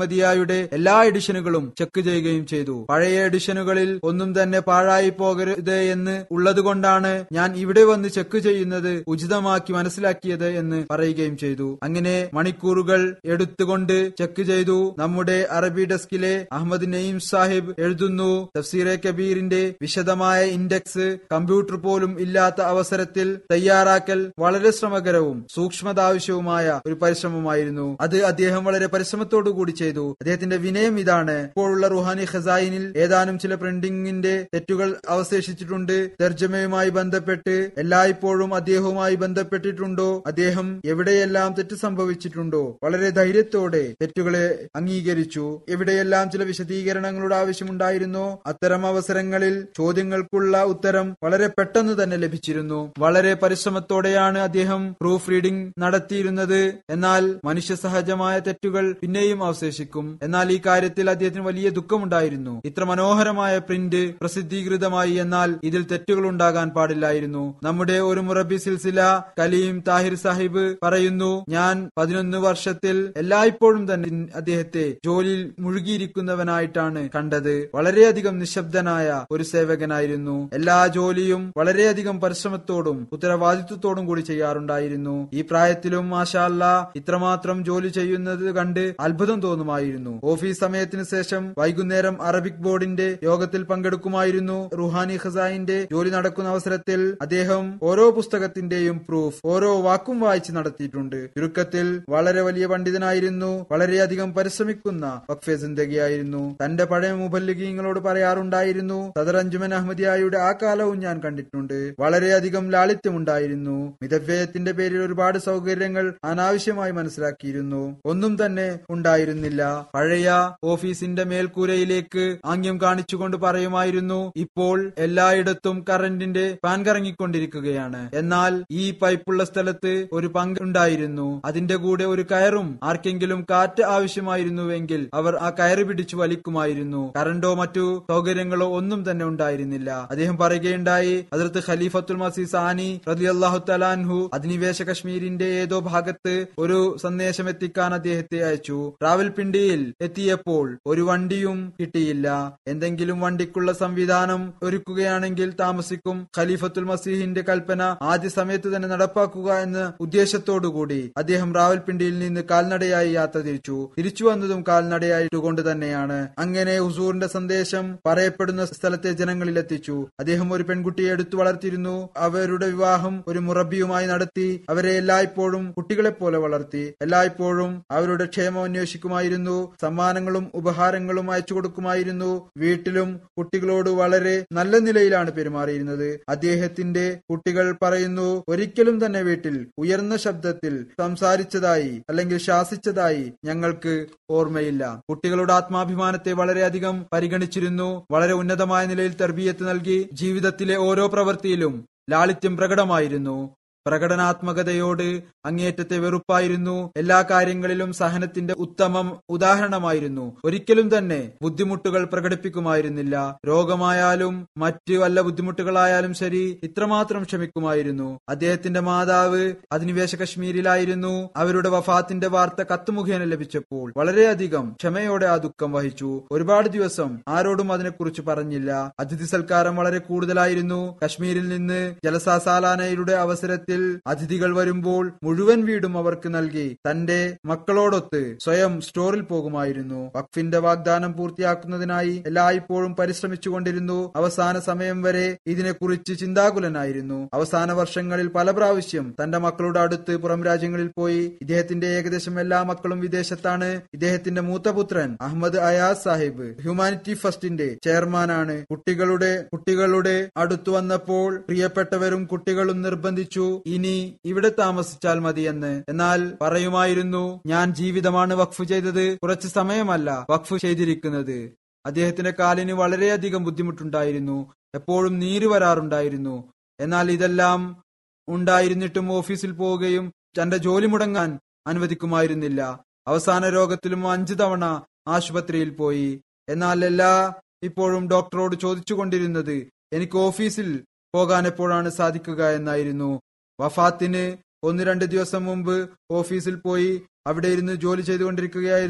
അഹമ്മദിയായുടെ എല്ലാ എഡിഷനുകളും ചെക്ക് ചെയ്യുകയും ചെയ്തു പഴയ എഡിഷനുകളിൽ ഒന്നും തന്നെ പാഴായി പോകരുത് എന്ന് ഉള്ളതുകൊണ്ടാണ് ഞാൻ ഇവിടെ വന്ന് ചെക്ക് ചെയ്യുന്നത് ഉചിതമാക്കി മനസ്സിലാക്കിയത് എന്ന് പറയുകയും ചെയ്തു അങ്ങനെ മണിക്കൂറുകൾ എടുത്തുകൊണ്ട് ചെക്ക് ചെയ്തു നമ്മുടെ അറബി ഡെസ്കിലെ അഹമ്മദ് നെയ്ം സാഹിബ് എഴുതുന്നു തഫ്സീറെ കബീറിന്റെ വിശദമായ ഇൻഡെക്സ് കമ്പ്യൂട്ടർ പോലും ഇല്ലാത്ത അവസരത്തിൽ തയ്യാറാക്കൽ വളരെ ശ്രമകരവും സൂക്ഷ്മതാവശ്യവുമായ ഒരു പരിശ്രമമായിരുന്നു അത് അദ്ദേഹം വളരെ പരിശ്രമത്തോടു കൂടി ചെയ്തു അദ്ദേഹത്തിന്റെ വിനയം ഇതാണ് ഇപ്പോഴുള്ള റുഹാനി ഖസായിനിൽ ഏതാനും ചില പ്രിന്റിംഗിന്റെ തെറ്റുകൾ അവശേഷിച്ചിട്ടുണ്ട് തർജ്ജമയുമായി ബന്ധപ്പെട്ട് എല്ലായ്പ്പോഴും അദ്ദേഹവുമായി ബന്ധപ്പെട്ടിട്ടുണ്ടോ അദ്ദേഹം എവിടെയെല്ലാം തെറ്റ് സംഭവിച്ചിട്ടുണ്ടോ വളരെ ധൈര്യത്തോടെ തെറ്റുകളെ അംഗീകരിച്ചു എവിടെയെല്ലാം ചില വിശദീകരണങ്ങളുടെ ആവശ്യമുണ്ടായിരുന്നോ അത്തരം അവസരങ്ങളിൽ ചോദ്യങ്ങൾക്കുള്ള ഉത്തരം വളരെ പെട്ടെന്ന് തന്നെ ലഭിച്ചിരുന്നു വളരെ പരിശ്രമത്തോടെയാണ് അദ്ദേഹം പ്രൂഫ് റീഡിംഗ് നടത്തിയിരുന്നത് എന്നാൽ മനുഷ്യ സഹജമായ തെറ്റുകൾ പിന്നെയും അവശേഷിക്കും എന്നാൽ ഈ കാര്യത്തിൽ അദ്ദേഹത്തിന് വലിയ ദുഃഖമുണ്ടായിരുന്നു ഇത്ര മനോഹരമായ പ്രിന്റ് പ്രസിദ്ധീകൃതമായി എന്നാൽ ഇതിൽ തെറ്റുകൾ ഉണ്ടാകാൻ പാടില്ലായിരുന്നു നമ്മുടെ ഒരു മുറബി സിൽസില കലീം താഹിർ സാഹിബ് പറയുന്നു ഞാൻ പതിനൊന്ന് വർഷത്തിൽ എല്ലായ്പ്പോഴും തന്നെ അദ്ദേഹത്തെ ജോലിയിൽ മുഴുകിയിരിക്കുന്നവനായിട്ടാണ് കണ്ടത് വളരെയധികം നിശബ്ദനായ ഒരു സേവകനായിരുന്നു എല്ലാ ജോലിയും വളരെയധികം പരിശ്രമത്തോടും ഉത്തരവാദിത്വത്തോടും കൂടി ചെയ്യാറുണ്ടായിരുന്നു ഈ പ്രായത്തിലും മാഷാല്ല ഇത്രമാത്രം ജോലി ചെയ്യുന്നത് കണ്ട് അത്ഭുതം തോന്നുമായിരുന്നു ഓഫീസ് സമയത്തിന് ശേഷം വൈകുന്നേരം അറബിക് ബോർഡിന്റെ യോഗത്തിൽ പങ്കെടുക്കുമായിരുന്നു റുഹാനി ഖസായിന്റെ ജോലി നടക്കുന്ന അവസരത്തിൽ അദ്ദേഹം ഓരോ പുസ്തകത്തിന്റെയും പ്രൂഫ് ഓരോ വാക്കും വായിച്ച് നടത്തിയിട്ടുണ്ട് ചുരുക്കത്തിൽ വളരെ വലിയ പണ്ഡിതനായിരുന്നു വളരെയധികം പരിശ്രമിക്കുന്ന വഖഫെ സിന്ദഗിയായിരുന്നു തന്റെ പഴയ മുബല്ലിഗീങ്ങളോട് പറയാറുണ്ടായിരുന്നു സദർ അഞ്ജുമൻ അഹമ്മദിയായുടെ ആ കാലവും ഞാൻ കണ്ടിട്ടുണ്ട് വളരെയധികം ലാളിത്യമുണ്ടായിരുന്നു മിതവ്യയത്തിന്റെ പേരിൽ ഒരുപാട് സൗകര്യങ്ങൾ അനാവശ്യമായി മനസ്സിലാക്കിയിരുന്നു ഒന്നും തന്നെ ഉണ്ടായിരുന്നില്ല പഴയ ഓഫീസിന്റെ മേൽക്കൂരയിലേക്ക് ആംഗ്യം കാണിച്ചുകൊണ്ട് പറയുമായിരുന്നു ഇപ്പോൾ എല്ലായിടത്തും കറന്റിന്റെ ഫാൻ കറങ്ങിക്കൊണ്ടിരിക്കുകയാണ് എന്നാൽ ഈ പൈപ്പുള്ള സ്ഥലത്ത് ഒരു പങ്ക് ഉണ്ടായിരുന്നു അതിന്റെ കൂടെ ഒരു കയറും ആർക്കെങ്കിലും കാറ്റ് ആവശ്യമായിരുന്നുവെങ്കിൽ അവർ ആ കയറ് പിടിച്ചു വലിക്കുമായിരുന്നു കറണ്ടോ മറ്റു സൗകര്യങ്ങളോ ഒന്നും തന്നെ ഉണ്ടായിരുന്നില്ല അദ്ദേഹം പറയുകയുണ്ടായി അതിർത്ത് ഖലീഫത്തുൽ മസീ സാനി റലി അള്ളാഹു തലാൻഹു അധിനിവേശ കശ്മീരിന്റെ ഏതോ ഭാഗത്ത് ഒരു സന്ദേശം എത്തിക്കാൻ അദ്ദേഹത്തെ അയച്ചു റാവൽപിണ്ടിയിൽ എത്തിയപ്പോൾ ഒരു വണ്ടിയും കിട്ടിയില്ല എന്തെങ്കിലും വണ്ടിക്കുള്ള സംവിധാനം ഒരുക്കുകയാണെങ്കിൽ താമസിക്കും ഖലീഫത്തുൽ മസീഹിന്റെ കൽപ്പന ആദ്യ സമയത്ത് തന്നെ നടപ്പാക്കുക എന്ന ഉദ്ദേശത്തോടുകൂടി അദ്ദേഹം റാവൽപിണ്ടിയിൽ നിന്ന് കാൽനടയായി യാത്ര തിരിച്ചു തിരിച്ചു വന്നതും കാൽനടയായിട്ടുകൊണ്ട് തന്നെയാണ് അങ്ങനെ ഹുസൂറിന്റെ സന്ദേശം പറയപ്പെടുന്ന സ്ഥലത്തെ ജനങ്ങളിൽ എത്തിച്ചു അദ്ദേഹം ഒരു പെൺകുട്ടിയെ എടുത്തു വളർത്തിയിരുന്നു അവരുടെ വിവാഹം ഒരു മുറബിയുമായി നടത്തി അവരെ എല്ലായ്പ്പോഴും കുട്ടികളെ പോലെ വളർത്തി എല്ലായ്പ്പോഴും അവരുടെ ക്ഷേമം അന്വേഷിക്കുമായിരുന്നു സമ്മാനങ്ങളും ഉപഹാരങ്ങളും അയച്ചു കൊടുക്കുമായിരുന്നു വീട്ടിലും കുട്ടികളോട് വളരെ നല്ല നിലയിലാണ് പെരുമാറിയിരുന്നത് അദ്ദേഹത്തിന്റെ കുട്ടികൾ പറയുന്നു ഒരിക്കലും തന്നെ വീട്ടിൽ ഉയർന്ന ശബ്ദത്തിൽ സംസാരിച്ചതായി അല്ലെങ്കിൽ ശാസിച്ചതായി ഞങ്ങൾക്ക് ഓർമ്മയില്ല കുട്ടികളുടെ ആത്മാഭിമാനത്തെ വളരെയധികം പരിഗണിച്ചിരുന്നു വളരെ ഉന്നതമായ നിലയിൽ തർബീയത്ത് നൽകി ജീവിതത്തിലെ ഓരോ പ്രവൃത്തിയിലും ലാളിത്യം പ്രകടമായിരുന്നു പ്രകടനാത്മകതയോട് അങ്ങേറ്റത്തെ വെറുപ്പായിരുന്നു എല്ലാ കാര്യങ്ങളിലും സഹനത്തിന്റെ ഉത്തമം ഉദാഹരണമായിരുന്നു ഒരിക്കലും തന്നെ ബുദ്ധിമുട്ടുകൾ പ്രകടിപ്പിക്കുമായിരുന്നില്ല രോഗമായാലും മറ്റ് വല്ല ബുദ്ധിമുട്ടുകളായാലും ശരി ഇത്രമാത്രം ക്ഷമിക്കുമായിരുന്നു അദ്ദേഹത്തിന്റെ മാതാവ് അധിനിവേശ കശ്മീരിലായിരുന്നു അവരുടെ വഫാത്തിന്റെ വാർത്ത കത്തുമുഖേന ലഭിച്ചപ്പോൾ വളരെയധികം ക്ഷമയോടെ ആ ദുഃഖം വഹിച്ചു ഒരുപാട് ദിവസം ആരോടും അതിനെക്കുറിച്ച് പറഞ്ഞില്ല അതിഥി സൽക്കാരം വളരെ കൂടുതലായിരുന്നു കശ്മീരിൽ നിന്ന് ജലസാ സാലാനയുടെ അവസരത്തിൽ അതിഥികൾ വരുമ്പോൾ മുഴുവൻ വീടും അവർക്ക് നൽകി തന്റെ മക്കളോടൊത്ത് സ്വയം സ്റ്റോറിൽ പോകുമായിരുന്നു വഖഫിന്റെ വാഗ്ദാനം പൂർത്തിയാക്കുന്നതിനായി എല്ലായ്പ്പോഴും പരിശ്രമിച്ചുകൊണ്ടിരുന്നു അവസാന സമയം വരെ ഇതിനെക്കുറിച്ച് ചിന്താകുലനായിരുന്നു അവസാന വർഷങ്ങളിൽ പല പ്രാവശ്യം തന്റെ മക്കളുടെ അടുത്ത് പുറം രാജ്യങ്ങളിൽ പോയി ഇദ്ദേഹത്തിന്റെ ഏകദേശം എല്ലാ മക്കളും വിദേശത്താണ് ഇദ്ദേഹത്തിന്റെ മൂത്തപുത്രൻ അഹമ്മദ് അയാസ് സാഹിബ് ഹ്യൂമാനിറ്റി ഫസ്റ്റിന്റെ ചെയർമാനാണ് കുട്ടികളുടെ കുട്ടികളുടെ അടുത്തു വന്നപ്പോൾ പ്രിയപ്പെട്ടവരും കുട്ടികളും നിർബന്ധിച്ചു ഇനി ഇവിടെ താമസിച്ചാൽ മതിയെന്ന് എന്നാൽ പറയുമായിരുന്നു ഞാൻ ജീവിതമാണ് വഖഫ് ചെയ്തത് കുറച്ച് സമയമല്ല വഖഫ് ചെയ്തിരിക്കുന്നത് അദ്ദേഹത്തിന്റെ കാലിന് വളരെയധികം ബുദ്ധിമുട്ടുണ്ടായിരുന്നു എപ്പോഴും നീര് വരാറുണ്ടായിരുന്നു എന്നാൽ ഇതെല്ലാം ഉണ്ടായിരുന്നിട്ടും ഓഫീസിൽ പോവുകയും തന്റെ ജോലി മുടങ്ങാൻ അനുവദിക്കുമായിരുന്നില്ല അവസാന രോഗത്തിലും അഞ്ചു തവണ ആശുപത്രിയിൽ പോയി എന്നാൽ എല്ലാ ഇപ്പോഴും ഡോക്ടറോട് ചോദിച്ചുകൊണ്ടിരുന്നത് എനിക്ക് ഓഫീസിൽ പോകാൻ എപ്പോഴാണ് സാധിക്കുക എന്നായിരുന്നു വഫാത്തിന് ഒന്ന് രണ്ട് ദിവസം മുമ്പ് ഓഫീസിൽ പോയി അവിടെ ഇരുന്ന് ജോലി ചെയ്തുകൊണ്ടിരിക്കുകയായിരുന്നു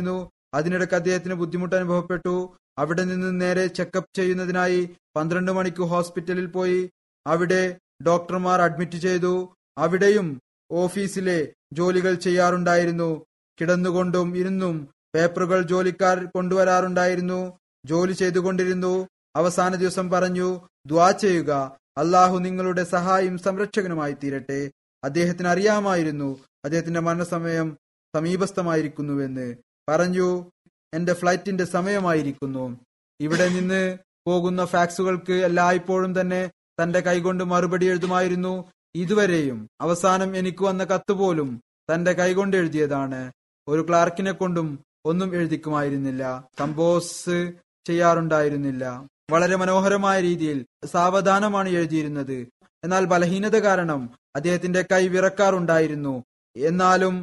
അതിനിടയ്ക്ക് അദ്ദേഹത്തിന് ബുദ്ധിമുട്ട് അനുഭവപ്പെട്ടു അവിടെ നിന്ന് നേരെ ചെക്കപ്പ് ചെയ്യുന്നതിനായി പന്ത്രണ്ട് മണിക്ക് ഹോസ്പിറ്റലിൽ പോയി അവിടെ ഡോക്ടർമാർ അഡ്മിറ്റ് ചെയ്തു അവിടെയും ഓഫീസിലെ ജോലികൾ ചെയ്യാറുണ്ടായിരുന്നു കിടന്നുകൊണ്ടും ഇരുന്നും പേപ്പറുകൾ ജോലിക്കാർ കൊണ്ടുവരാറുണ്ടായിരുന്നു ജോലി ചെയ്തുകൊണ്ടിരുന്നു അവസാന ദിവസം പറഞ്ഞു ദ്വാ ചെയ്യുക അള്ളാഹു നിങ്ങളുടെ സഹായം സംരക്ഷകനുമായി തീരട്ടെ അദ്ദേഹത്തിന് അറിയാമായിരുന്നു അദ്ദേഹത്തിന്റെ മരണസമയം സമീപസ്ഥമായിരിക്കുന്നുവെന്ന് പറഞ്ഞു എന്റെ ഫ്ലൈറ്റിന്റെ സമയമായിരിക്കുന്നു ഇവിടെ നിന്ന് പോകുന്ന ഫാക്സുകൾക്ക് എല്ലായ്പ്പോഴും തന്നെ തന്റെ കൈകൊണ്ട് മറുപടി എഴുതുമായിരുന്നു ഇതുവരെയും അവസാനം എനിക്ക് വന്ന കത്ത് പോലും തന്റെ കൈകൊണ്ട് എഴുതിയതാണ് ഒരു ക്ലാർക്കിനെ കൊണ്ടും ഒന്നും എഴുതിക്കുമായിരുന്നില്ല കമ്പോസ് ചെയ്യാറുണ്ടായിരുന്നില്ല വളരെ മനോഹരമായ രീതിയിൽ സാവധാനമാണ് എഴുതിയിരുന്നത് എന്നാൽ ബലഹീനത കാരണം അദ്ദേഹത്തിന്റെ കൈ വിറക്കാറുണ്ടായിരുന്നു എന്നാലും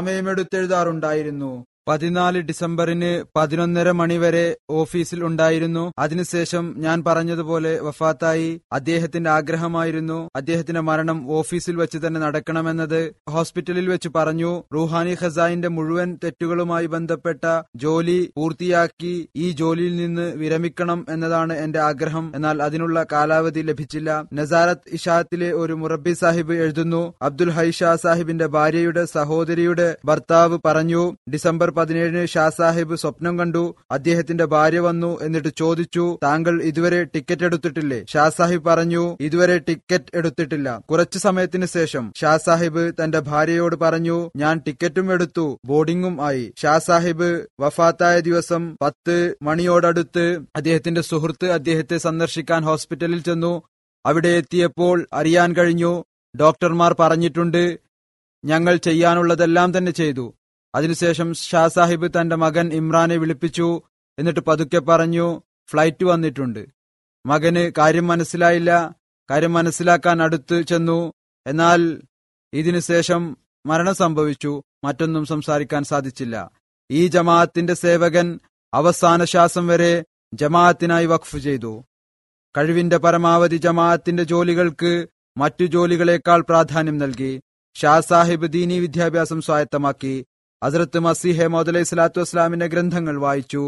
സമയമെടുത്തെഴുതാറുണ്ടായിരുന്നു പതിനാല് ഡിസംബറിന് പതിനൊന്നര മണിവരെ ഓഫീസിൽ ഉണ്ടായിരുന്നു അതിനുശേഷം ഞാൻ പറഞ്ഞതുപോലെ വഫാത്തായി അദ്ദേഹത്തിന്റെ ആഗ്രഹമായിരുന്നു അദ്ദേഹത്തിന്റെ മരണം ഓഫീസിൽ വെച്ച് തന്നെ നടക്കണമെന്നത് ഹോസ്പിറ്റലിൽ വെച്ച് പറഞ്ഞു റൂഹാനി ഖസായിന്റെ മുഴുവൻ തെറ്റുകളുമായി ബന്ധപ്പെട്ട ജോലി പൂർത്തിയാക്കി ഈ ജോലിയിൽ നിന്ന് വിരമിക്കണം എന്നതാണ് എന്റെ ആഗ്രഹം എന്നാൽ അതിനുള്ള കാലാവധി ലഭിച്ചില്ല നസാരത്ത് ഇഷാത്തിലെ ഒരു മുറബി സാഹിബ് എഴുതുന്നു അബ്ദുൽ ഹൈഷാ സാഹിബിന്റെ ഭാര്യയുടെ സഹോദരിയുടെ ഭർത്താവ് പറഞ്ഞു ഡിസംബർ പതിനേഴിന് ഷാ സാഹിബ് സ്വപ്നം കണ്ടു അദ്ദേഹത്തിന്റെ ഭാര്യ വന്നു എന്നിട്ട് ചോദിച്ചു താങ്കൾ ഇതുവരെ ടിക്കറ്റ് എടുത്തിട്ടില്ലേ ഷാ സാഹിബ് പറഞ്ഞു ഇതുവരെ ടിക്കറ്റ് എടുത്തിട്ടില്ല കുറച്ചു സമയത്തിന് ശേഷം ഷാ സാഹിബ് തന്റെ ഭാര്യയോട് പറഞ്ഞു ഞാൻ ടിക്കറ്റും എടുത്തു ബോർഡിംഗും ആയി ഷാ സാഹിബ് വഫാത്തായ ദിവസം പത്ത് മണിയോടടുത്ത് അദ്ദേഹത്തിന്റെ സുഹൃത്ത് അദ്ദേഹത്തെ സന്ദർശിക്കാൻ ഹോസ്പിറ്റലിൽ ചെന്നു അവിടെ എത്തിയപ്പോൾ അറിയാൻ കഴിഞ്ഞു ഡോക്ടർമാർ പറഞ്ഞിട്ടുണ്ട് ഞങ്ങൾ ചെയ്യാനുള്ളതെല്ലാം തന്നെ ചെയ്തു അതിനുശേഷം ഷാ സാഹിബ് തന്റെ മകൻ ഇമ്രാനെ വിളിപ്പിച്ചു എന്നിട്ട് പതുക്കെ പറഞ്ഞു ഫ്ലൈറ്റ് വന്നിട്ടുണ്ട് മകന് കാര്യം മനസ്സിലായില്ല കാര്യം മനസ്സിലാക്കാൻ അടുത്ത് ചെന്നു എന്നാൽ ഇതിനുശേഷം മരണം സംഭവിച്ചു മറ്റൊന്നും സംസാരിക്കാൻ സാധിച്ചില്ല ഈ ജമാഅത്തിന്റെ സേവകൻ അവസാന ശ്വാസം വരെ ജമാഅത്തിനായി വഖഫ് ചെയ്തു കഴിവിന്റെ പരമാവധി ജമാഅത്തിന്റെ ജോലികൾക്ക് മറ്റു ജോലികളെക്കാൾ പ്രാധാന്യം നൽകി ഷാ സാഹിബ് ദീനി വിദ്യാഭ്യാസം സ്വായത്തമാക്കി ഹസ്രത്ത് മസീഹെ മോദലൈഹി സ്വലാത്തു വസ്സലാമിന്റെ ഗ്രന്ഥങ്ങൾ വായിച്ചു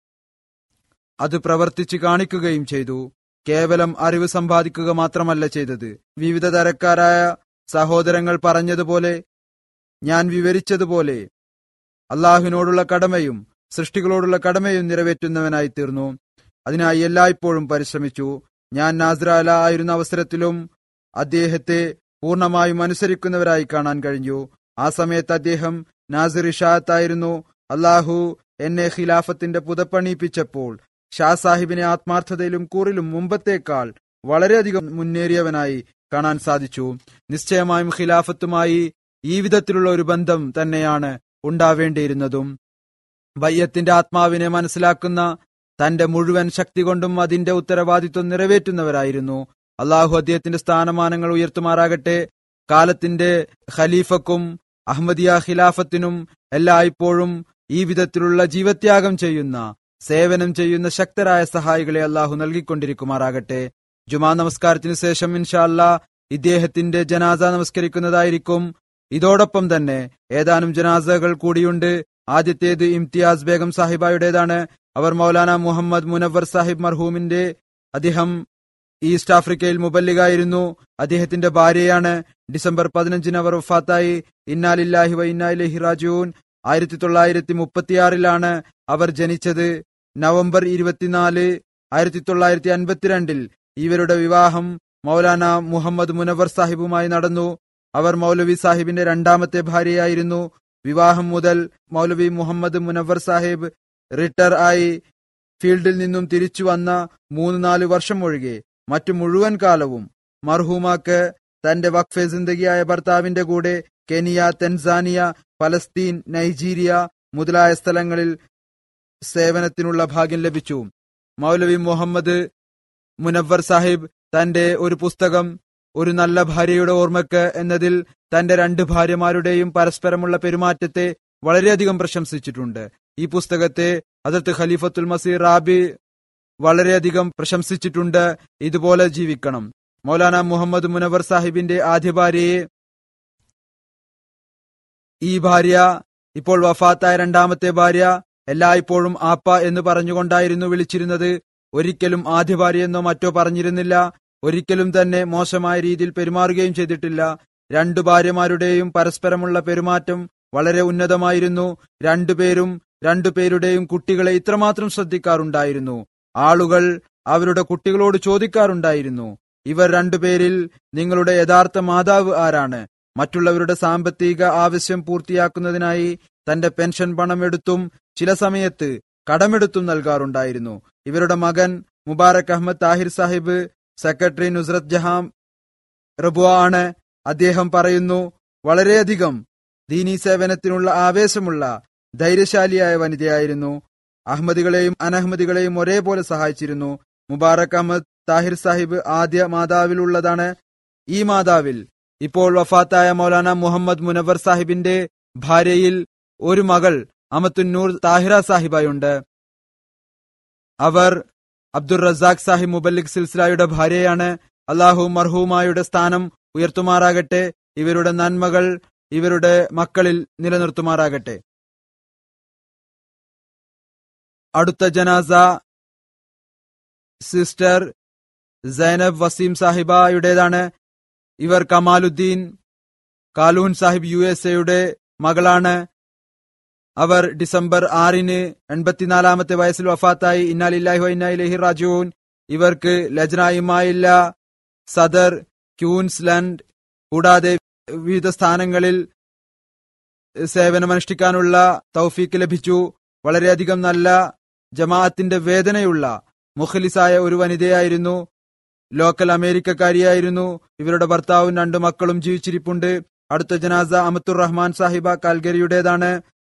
അത് പ്രവർത്തിച്ചു കാണിക്കുകയും ചെയ്തു കേവലം അറിവ് സമ്പാദിക്കുക മാത്രമല്ല ചെയ്തത് വിവിധ തരക്കാരായ സഹോദരങ്ങൾ പറഞ്ഞതുപോലെ ഞാൻ വിവരിച്ചതുപോലെ അള്ളാഹുവിനോടുള്ള കടമയും സൃഷ്ടികളോടുള്ള കടമയും നിറവേറ്റുന്നവനായി തീർന്നു അതിനായി എല്ലായ്പ്പോഴും പരിശ്രമിച്ചു ഞാൻ നാസ്രാല ആയിരുന്ന അവസരത്തിലും അദ്ദേഹത്തെ പൂർണ്ണമായും അനുസരിക്കുന്നവരായി കാണാൻ കഴിഞ്ഞു ആ സമയത്ത് അദ്ദേഹം നാസിർ ഇഷാത്തായിരുന്നു അള്ളാഹു എന്നെ ഖിലാഫത്തിന്റെ പുതപ്പണിയിപ്പിച്ചപ്പോൾ ഷാ സാഹിബിനെ ആത്മാർത്ഥതയിലും കൂറിലും മുമ്പത്തേക്കാൾ വളരെയധികം മുന്നേറിയവനായി കാണാൻ സാധിച്ചു നിശ്ചയമായും ഖിലാഫത്തുമായി ഈ വിധത്തിലുള്ള ഒരു ബന്ധം തന്നെയാണ് ഉണ്ടാവേണ്ടിയിരുന്നതും ബയ്യത്തിന്റെ ആത്മാവിനെ മനസ്സിലാക്കുന്ന തന്റെ മുഴുവൻ ശക്തി കൊണ്ടും അതിന്റെ ഉത്തരവാദിത്വം നിറവേറ്റുന്നവരായിരുന്നു അള്ളാഹു അദ്ദേഹത്തിന്റെ സ്ഥാനമാനങ്ങൾ ഉയർത്തുമാറാകട്ടെ കാലത്തിന്റെ ഖലീഫക്കും അഹമ്മദിയ ഖിലാഫത്തിനും എല്ലായ്പ്പോഴും ഈ വിധത്തിലുള്ള ജീവത്യാഗം ചെയ്യുന്ന സേവനം ചെയ്യുന്ന ശക്തരായ സഹായികളെ അള്ളാഹു നൽകിക്കൊണ്ടിരിക്കുമാറാകട്ടെ ജുമാ നമസ്കാരത്തിന് ശേഷം ഇൻഷാല്ല ഇദ്ദേഹത്തിന്റെ ജനാസ നമസ്കരിക്കുന്നതായിരിക്കും ഇതോടൊപ്പം തന്നെ ഏതാനും ജനാസകൾ കൂടിയുണ്ട് ആദ്യത്തേത് ഇംതിയാസ് ബേഗം സാഹിബായുടേതാണ് അവർ മൗലാന മുഹമ്മദ് മുനവർ സാഹിബ് മർഹൂമിന്റെ അദ്ദേഹം ഈസ്റ്റ് ആഫ്രിക്കയിൽ മുബല്ലിഗായിരുന്നു അദ്ദേഹത്തിന്റെ ഭാര്യയാണ് ഡിസംബർ പതിനഞ്ചിന് അവർ വഫാത്തായി ഇന്നാലില്ലാഹി വ ഇന്നാലിഹി റാജൂൻ ആയിരത്തി തൊള്ളായിരത്തി മുപ്പത്തിയാറിലാണ് അവർ ജനിച്ചത് നവംബർ ഇരുപത്തിനാല് ആയിരത്തി തൊള്ളായിരത്തി അൻപത്തിരണ്ടിൽ ഇവരുടെ വിവാഹം മൗലാന മുഹമ്മദ് മുനവർ സാഹിബുമായി നടന്നു അവർ മൗലവി സാഹിബിന്റെ രണ്ടാമത്തെ ഭാര്യയായിരുന്നു വിവാഹം മുതൽ മൗലവി മുഹമ്മദ് മുനവർ സാഹിബ് റിട്ടയർ ആയി ഫീൽഡിൽ നിന്നും തിരിച്ചു വന്ന മൂന്ന് നാല് വർഷം ഒഴികെ മറ്റു മുഴുവൻ കാലവും മർഹൂമാക്ക് തന്റെ വഖഫെ സിന്ദഗിയായ ഭർത്താവിന്റെ കൂടെ കെനിയ തെൻസാനിയ ഫലസ്തീൻ നൈജീരിയ മുതലായ സ്ഥലങ്ങളിൽ സേവനത്തിനുള്ള ഭാഗ്യം ലഭിച്ചു മൗലവി മുഹമ്മദ് മുനവർ സാഹിബ് തന്റെ ഒരു പുസ്തകം ഒരു നല്ല ഭാര്യയുടെ ഓർമ്മക്ക് എന്നതിൽ തന്റെ രണ്ട് ഭാര്യമാരുടെയും പരസ്പരമുള്ള പെരുമാറ്റത്തെ വളരെയധികം പ്രശംസിച്ചിട്ടുണ്ട് ഈ പുസ്തകത്തെ അതിർത്ത് ഖലീഫത്തുൽ മസീർ റാബി വളരെയധികം പ്രശംസിച്ചിട്ടുണ്ട് ഇതുപോലെ ജീവിക്കണം മൗലാന മുഹമ്മദ് മുനവർ സാഹിബിന്റെ ആദ്യ ഭാര്യയെ ഈ ഭാര്യ ഇപ്പോൾ വഫാത്തായ രണ്ടാമത്തെ ഭാര്യ എല്ലായ്പ്പോഴും ആപ്പ എന്ന് പറഞ്ഞുകൊണ്ടായിരുന്നു വിളിച്ചിരുന്നത് ഒരിക്കലും ആദ്യ ഭാര്യയെന്നോ മറ്റോ പറഞ്ഞിരുന്നില്ല ഒരിക്കലും തന്നെ മോശമായ രീതിയിൽ പെരുമാറുകയും ചെയ്തിട്ടില്ല രണ്ടു ഭാര്യമാരുടെയും പരസ്പരമുള്ള പെരുമാറ്റം വളരെ ഉന്നതമായിരുന്നു രണ്ടുപേരും രണ്ടുപേരുടെയും കുട്ടികളെ ഇത്രമാത്രം ശ്രദ്ധിക്കാറുണ്ടായിരുന്നു ആളുകൾ അവരുടെ കുട്ടികളോട് ചോദിക്കാറുണ്ടായിരുന്നു ഇവർ രണ്ടുപേരിൽ നിങ്ങളുടെ യഥാർത്ഥ മാതാവ് ആരാണ് മറ്റുള്ളവരുടെ സാമ്പത്തിക ആവശ്യം പൂർത്തിയാക്കുന്നതിനായി തന്റെ പെൻഷൻ പണം എടുത്തും ചില സമയത്ത് കടമെടുത്തും നൽകാറുണ്ടായിരുന്നു ഇവരുടെ മകൻ മുബാറക് അഹമ്മദ് താഹിർ സാഹിബ് സെക്രട്ടറി നുസ്രത് ജഹാം റബുവ ആണ് അദ്ദേഹം പറയുന്നു വളരെയധികം ദീനീ സേവനത്തിനുള്ള ആവേശമുള്ള ധൈര്യശാലിയായ വനിതയായിരുന്നു അഹമ്മദികളെയും അനഹമ്മദികളെയും ഒരേപോലെ സഹായിച്ചിരുന്നു മുബാറക് അഹമ്മദ് താഹിർ സാഹിബ് ആദ്യ മാതാവിലുള്ളതാണ് ഈ മാതാവിൽ ഇപ്പോൾ വഫാത്തായ മൗലാന മുഹമ്മദ് മുനവർ സാഹിബിന്റെ ഭാര്യയിൽ ഒരു മകൾ അമത്തുന്നൂർ താഹിറ സാഹിബായുണ്ട് അവർ അബ്ദുൾ റസാഖ് സാഹിബ് മുബല്ലിഖ് സിൽസിലായുടെ ഭാര്യയാണ് അള്ളാഹു മർഹൂമായുടെ സ്ഥാനം ഉയർത്തുമാറാകട്ടെ ഇവരുടെ നന്മകൾ ഇവരുടെ മക്കളിൽ നിലനിർത്തുമാറാകട്ടെ അടുത്ത ജനാസ സിസ്റ്റർ സൈനബ് വസീം സാഹിബയുടേതാണ് ഇവർ കമാലുദ്ദീൻ കാലൂൻ സാഹിബ് യു എസ് എയുടെ മകളാണ് അവർ ഡിസംബർ ആറിന് എൺപത്തിനാലാമത്തെ വയസ്സിൽ വഫാത്തായി ഇന്നാലില്ലാഹു ഇന്നായിലഹി റാജുൻ ഇവർക്ക് ലജ്ന ഇമായില്ല സദർ ക്യൂൻസ്ലൻഡ് കൂടാതെ വിവിധ സ്ഥാനങ്ങളിൽ സേവനമനുഷ്ഠിക്കാനുള്ള തൗഫീക്ക് ലഭിച്ചു വളരെയധികം നല്ല ജമാഅത്തിന്റെ വേദനയുള്ള മുഖലിസായ ഒരു വനിതയായിരുന്നു ലോക്കൽ അമേരിക്കക്കാരിയായിരുന്നു ഇവരുടെ ഭർത്താവും രണ്ടു മക്കളും ജീവിച്ചിരിപ്പുണ്ട് അടുത്ത ജനാസ അമത്തുർ റഹ്മാൻ സാഹിബ കാൽഗരിയുടേതാണ്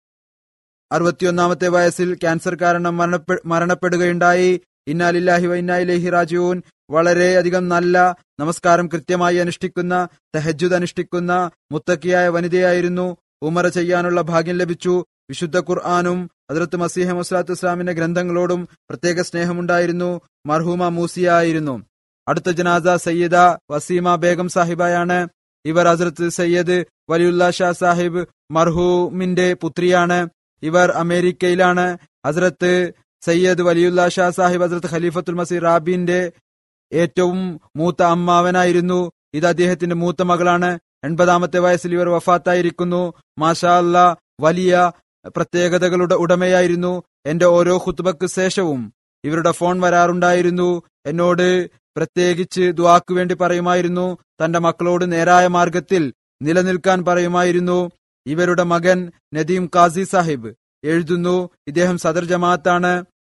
അറുപത്തിയൊന്നാമത്തെ വയസ്സിൽ ക്യാൻസർ കാരണം മരണപ്പെ- മരണപ്പെടുകയുണ്ടായി ഇന്നാലില്ലാഹി വൈന്നായിലേഹി റാജുവിൻ വളരെയധികം നല്ല നമസ്കാരം കൃത്യമായി അനുഷ്ഠിക്കുന്ന തെഹജുദ് അനുഷ്ഠിക്കുന്ന മുത്തക്കിയായ വനിതയായിരുന്നു ഉമറ ചെയ്യാനുള്ള ഭാഗ്യം ലഭിച്ചു വിശുദ്ധ ഖുർആാനും ഹദ്രത്ത് മസീഹ മുസ്ലാത്ത് ഇസ്ലാമിന്റെ ഗ്രന്ഥങ്ങളോടും പ്രത്യേക സ്നേഹമുണ്ടായിരുന്നു മർഹൂമ മൂസിയായിരുന്നു അടുത്ത ജനാസ സയ്യിദ വസീമ ബേഗം സാഹിബായാണ് ഇവർ ഹസ്രത്ത് സയ്യദ് വലിയുല്ല ഷാ സാഹിബ് മർഹൂമിന്റെ പുത്രിയാണ് ഇവർ അമേരിക്കയിലാണ് ഹസ്രത്ത് സയ്യദ് വലിയുല്ല ഷാ സാഹിബ് ഹസ്രത്ത് ഖലീഫത്തുൽ മസീർ റാബിന്റെ ഏറ്റവും മൂത്ത അമ്മാവനായിരുന്നു ഇത് അദ്ദേഹത്തിന്റെ മൂത്ത മകളാണ് എൺപതാമത്തെ വയസ്സിൽ ഇവർ വഫാത്തായിരിക്കുന്നു മാഷാ അല്ല വലിയ പ്രത്യേകതകളുടെ ഉടമയായിരുന്നു എന്റെ ഓരോ ഖുത്ബക്ക് ശേഷവും ഇവരുടെ ഫോൺ വരാറുണ്ടായിരുന്നു എന്നോട് പ്രത്യേകിച്ച് ദുവാക്കു വേണ്ടി പറയുമായിരുന്നു തന്റെ മക്കളോട് നേരായ മാർഗത്തിൽ നിലനിൽക്കാൻ പറയുമായിരുന്നു ഇവരുടെ മകൻ നദീം കാസി സാഹിബ് എഴുതുന്നു ഇദ്ദേഹം സദർ ജമാഅത്താണ്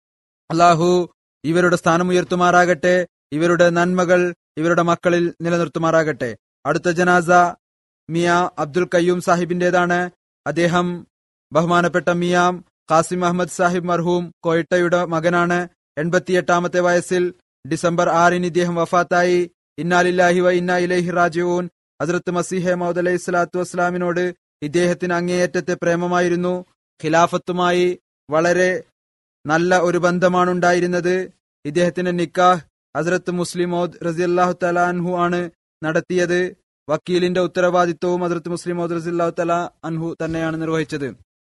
അള്ളാഹു ഇവരുടെ സ്ഥാനം ഉയർത്തുമാറാകട്ടെ ഇവരുടെ നന്മകൾ ഇവരുടെ മക്കളിൽ നിലനിർത്തുമാറാകട്ടെ അടുത്ത ജനാസ മിയ അബ്ദുൽ കയ്യൂം സാഹിബിന്റേതാണ് അദ്ദേഹം ബഹുമാനപ്പെട്ട മിയാം ഖാസിം അഹമ്മദ് സാഹിബ് മർഹൂം കോയിട്ടയുടെ മകനാണ് എൺപത്തിയെട്ടാമത്തെ വയസ്സിൽ ഡിസംബർ ആറിന് ഇദ്ദേഹം വഫാത്തായി ഇന്നാലില്ലാഹി വ ഇന്നാ ഇലൈഹി റാജിഊൻ ഹസ്രത്ത് മസീഹെ മൗദ് അലൈഹി സ്വലാത്തു വസ്സലാമിനോട് ഇദ്ദേഹത്തിന് അങ്ങേയറ്റത്തെ പ്രേമമായിരുന്നു ഖിലാഫത്തുമായി വളരെ നല്ല ഒരു ബന്ധമാണ് ഉണ്ടായിരുന്നത് ഇദ്ദേഹത്തിന്റെ നിക്കാഹ് ഹസ്രത്ത് മുസ്ലിം മൗദ് റസിയല്ലാഹു തലാൻഹു ആണ് നടത്തിയത് വക്കീലിന്റെ ഉത്തരവാദിത്വവും ഹസ്രത്ത് മുസ്ലിം മൗദ് റസിയല്ലാഹു തല അൻഹു തന്നെയാണ് നിർവഹിച്ചത്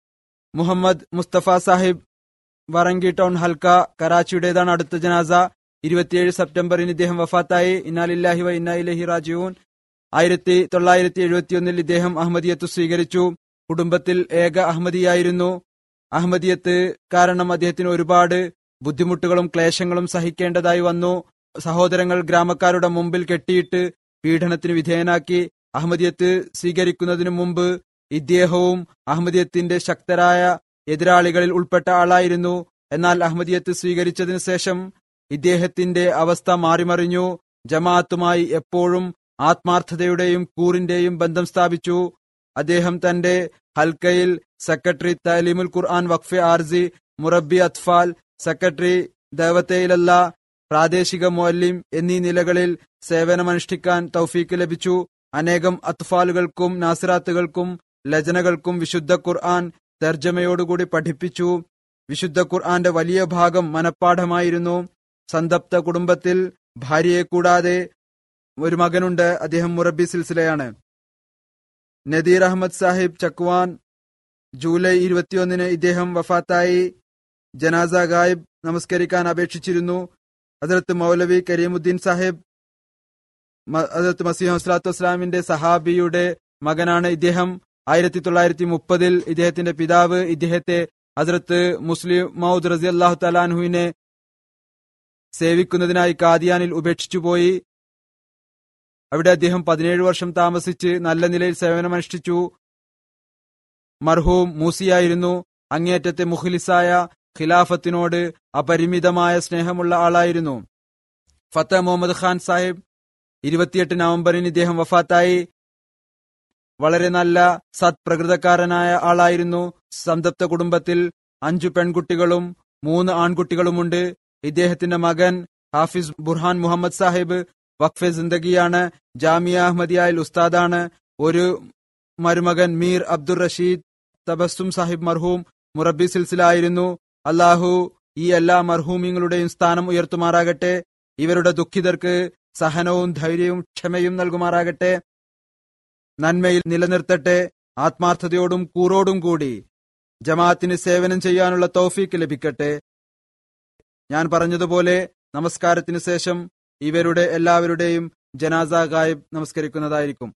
മുഹമ്മദ് മുസ്തഫ സാഹിബ് വറങ്കി ടൗൺ ഹൽക്ക കറാച്ചിയുടേതാണ് അടുത്ത ജനാസ ഇരുപത്തിയേഴ് സെപ്റ്റംബറിന് ഇദ്ദേഹം വഫാത്തായി ഇന്നാലില്ലാഹി വ ഇന്നാ ഇലഹി റാജിഊൻ ആയിരത്തി തൊള്ളായിരത്തി എഴുപത്തിയൊന്നിൽ ഇദ്ദേഹം അഹമ്മദിയത്ത് സ്വീകരിച്ചു കുടുംബത്തിൽ ഏക അഹമ്മദിയായിരുന്നു അഹമ്മദിയത്ത് കാരണം അദ്ദേഹത്തിന് ഒരുപാട് ബുദ്ധിമുട്ടുകളും ക്ലേശങ്ങളും സഹിക്കേണ്ടതായി വന്നു സഹോദരങ്ങൾ ഗ്രാമക്കാരുടെ മുമ്പിൽ കെട്ടിയിട്ട് പീഡനത്തിന് വിധേയനാക്കി അഹമ്മദിയത്ത് സ്വീകരിക്കുന്നതിനു മുമ്പ് ഇദ്ദേഹവും അഹമ്മദിയത്തിന്റെ ശക്തരായ എതിരാളികളിൽ ഉൾപ്പെട്ട ആളായിരുന്നു എന്നാൽ അഹമ്മദിയത്ത് സ്വീകരിച്ചതിനു ശേഷം ഇദ്ദേഹത്തിന്റെ അവസ്ഥ മാറിമറിഞ്ഞു ജമാഅത്തുമായി എപ്പോഴും ആത്മാർത്ഥതയുടെയും കൂറിന്റെയും ബന്ധം സ്ഥാപിച്ചു അദ്ദേഹം തന്റെ ഹൽക്കയിൽ സെക്രട്ടറി തലീമുൽ ഖുർആൻ വഖഫെ ആർസി മുറബി അത്ഫാൽ സെക്രട്ടറി ദേവത്തയിലല്ല പ്രാദേശിക മൊല്ലിം എന്നീ നിലകളിൽ സേവനമനുഷ്ഠിക്കാൻ തൗഫീക്ക് ലഭിച്ചു അനേകം അത്ഫാലുകൾക്കും നാസിറാത്തുകൾക്കും ലജനകൾക്കും വിശുദ്ധ ഖുർആൻ തർജ്ജമയോടുകൂടി പഠിപ്പിച്ചു വിശുദ്ധ ഖുർആന്റെ വലിയ ഭാഗം മനഃപ്പാഠമായിരുന്നു സന്തപ്ത കുടുംബത്തിൽ ഭാര്യയെ കൂടാതെ ഒരു മകനുണ്ട് അദ്ദേഹം മുറബി സിൽസിലയാണ് നദീർ അഹമ്മദ് സാഹിബ് ചക്വാൻ ജൂലൈ ഇരുപത്തിയൊന്നിന് ഇദ്ദേഹം വഫാത്തായി ജനാസ ഗായിബ് നമസ്കരിക്കാൻ അപേക്ഷിച്ചിരുന്നു ഹസരത്ത് മൗലവി കരീമുദ്ദീൻ സാഹിബ് മ- ഹസരത്ത് മസീഹ് വസ്ലാത്തു വസ്സലാമിന്റെ സഹാബിയുടെ മകനാണ് ഇദ്ദേഹം ആയിരത്തി തൊള്ളായിരത്തി മുപ്പതിൽ ഇദ്ദേഹത്തിന്റെ പിതാവ് ഇദ്ദേഹത്തെ ഹസരത്ത് മുസ്ലിം മൗദ് റസി അള്ളാഹു തലാൻഹുവിനെ സേവിക്കുന്നതിനായി കാദിയാനിൽ ഉപേക്ഷിച്ചുപോയി അവിടെ അദ്ദേഹം പതിനേഴ് വർഷം താമസിച്ച് നല്ല നിലയിൽ സേവനമനുഷ്ഠിച്ചു മർഹൂം മൂസിയായിരുന്നു അങ്ങേയറ്റത്തെ മുഖ്ലിസായ ഖിലാഫത്തിനോട് അപരിമിതമായ സ്നേഹമുള്ള ആളായിരുന്നു ഫത്ത മുഹമ്മദ് ഖാൻ സാഹിബ് ഇരുപത്തിയെട്ട് നവംബറിന് ഇദ്ദേഹം വഫാത്തായി വളരെ നല്ല സത്പ്രകൃതക്കാരനായ ആളായിരുന്നു സംതപ്ത കുടുംബത്തിൽ അഞ്ചു പെൺകുട്ടികളും മൂന്ന് ആൺകുട്ടികളുമുണ്ട് ഇദ്ദേഹത്തിന്റെ മകൻ ഹാഫിസ് ബുർഹാൻ മുഹമ്മദ് സാഹിബ് വഖഫെ സിന്ദഗിയാണ് ജാമിയ അഹമ്മദിയായിൽ ഉസ്താദാണ് ഒരു മരുമകൻ മീർ അബ്ദുൾ റഷീദ് തബസ്സും സാഹിബ് മർഹൂം മുറബി സിൽസിലായിരുന്നു അള്ളാഹു ഈ എല്ലാ മർഹൂമിങ്ങളുടെയും സ്ഥാനം ഉയർത്തുമാറാകട്ടെ ഇവരുടെ ദുഃഖിതർക്ക് സഹനവും ധൈര്യവും ക്ഷമയും നൽകുമാറാകട്ടെ നന്മയിൽ നിലനിർത്തട്ടെ ആത്മാർത്ഥതയോടും കൂറോടും കൂടി ജമാഅത്തിന് സേവനം ചെയ്യാനുള്ള തൗഫീക്ക് ലഭിക്കട്ടെ ഞാൻ പറഞ്ഞതുപോലെ നമസ്കാരത്തിന് ശേഷം ഇവരുടെ എല്ലാവരുടെയും ജനാസ ഗായിബ് നമസ്കരിക്കുന്നതായിരിക്കും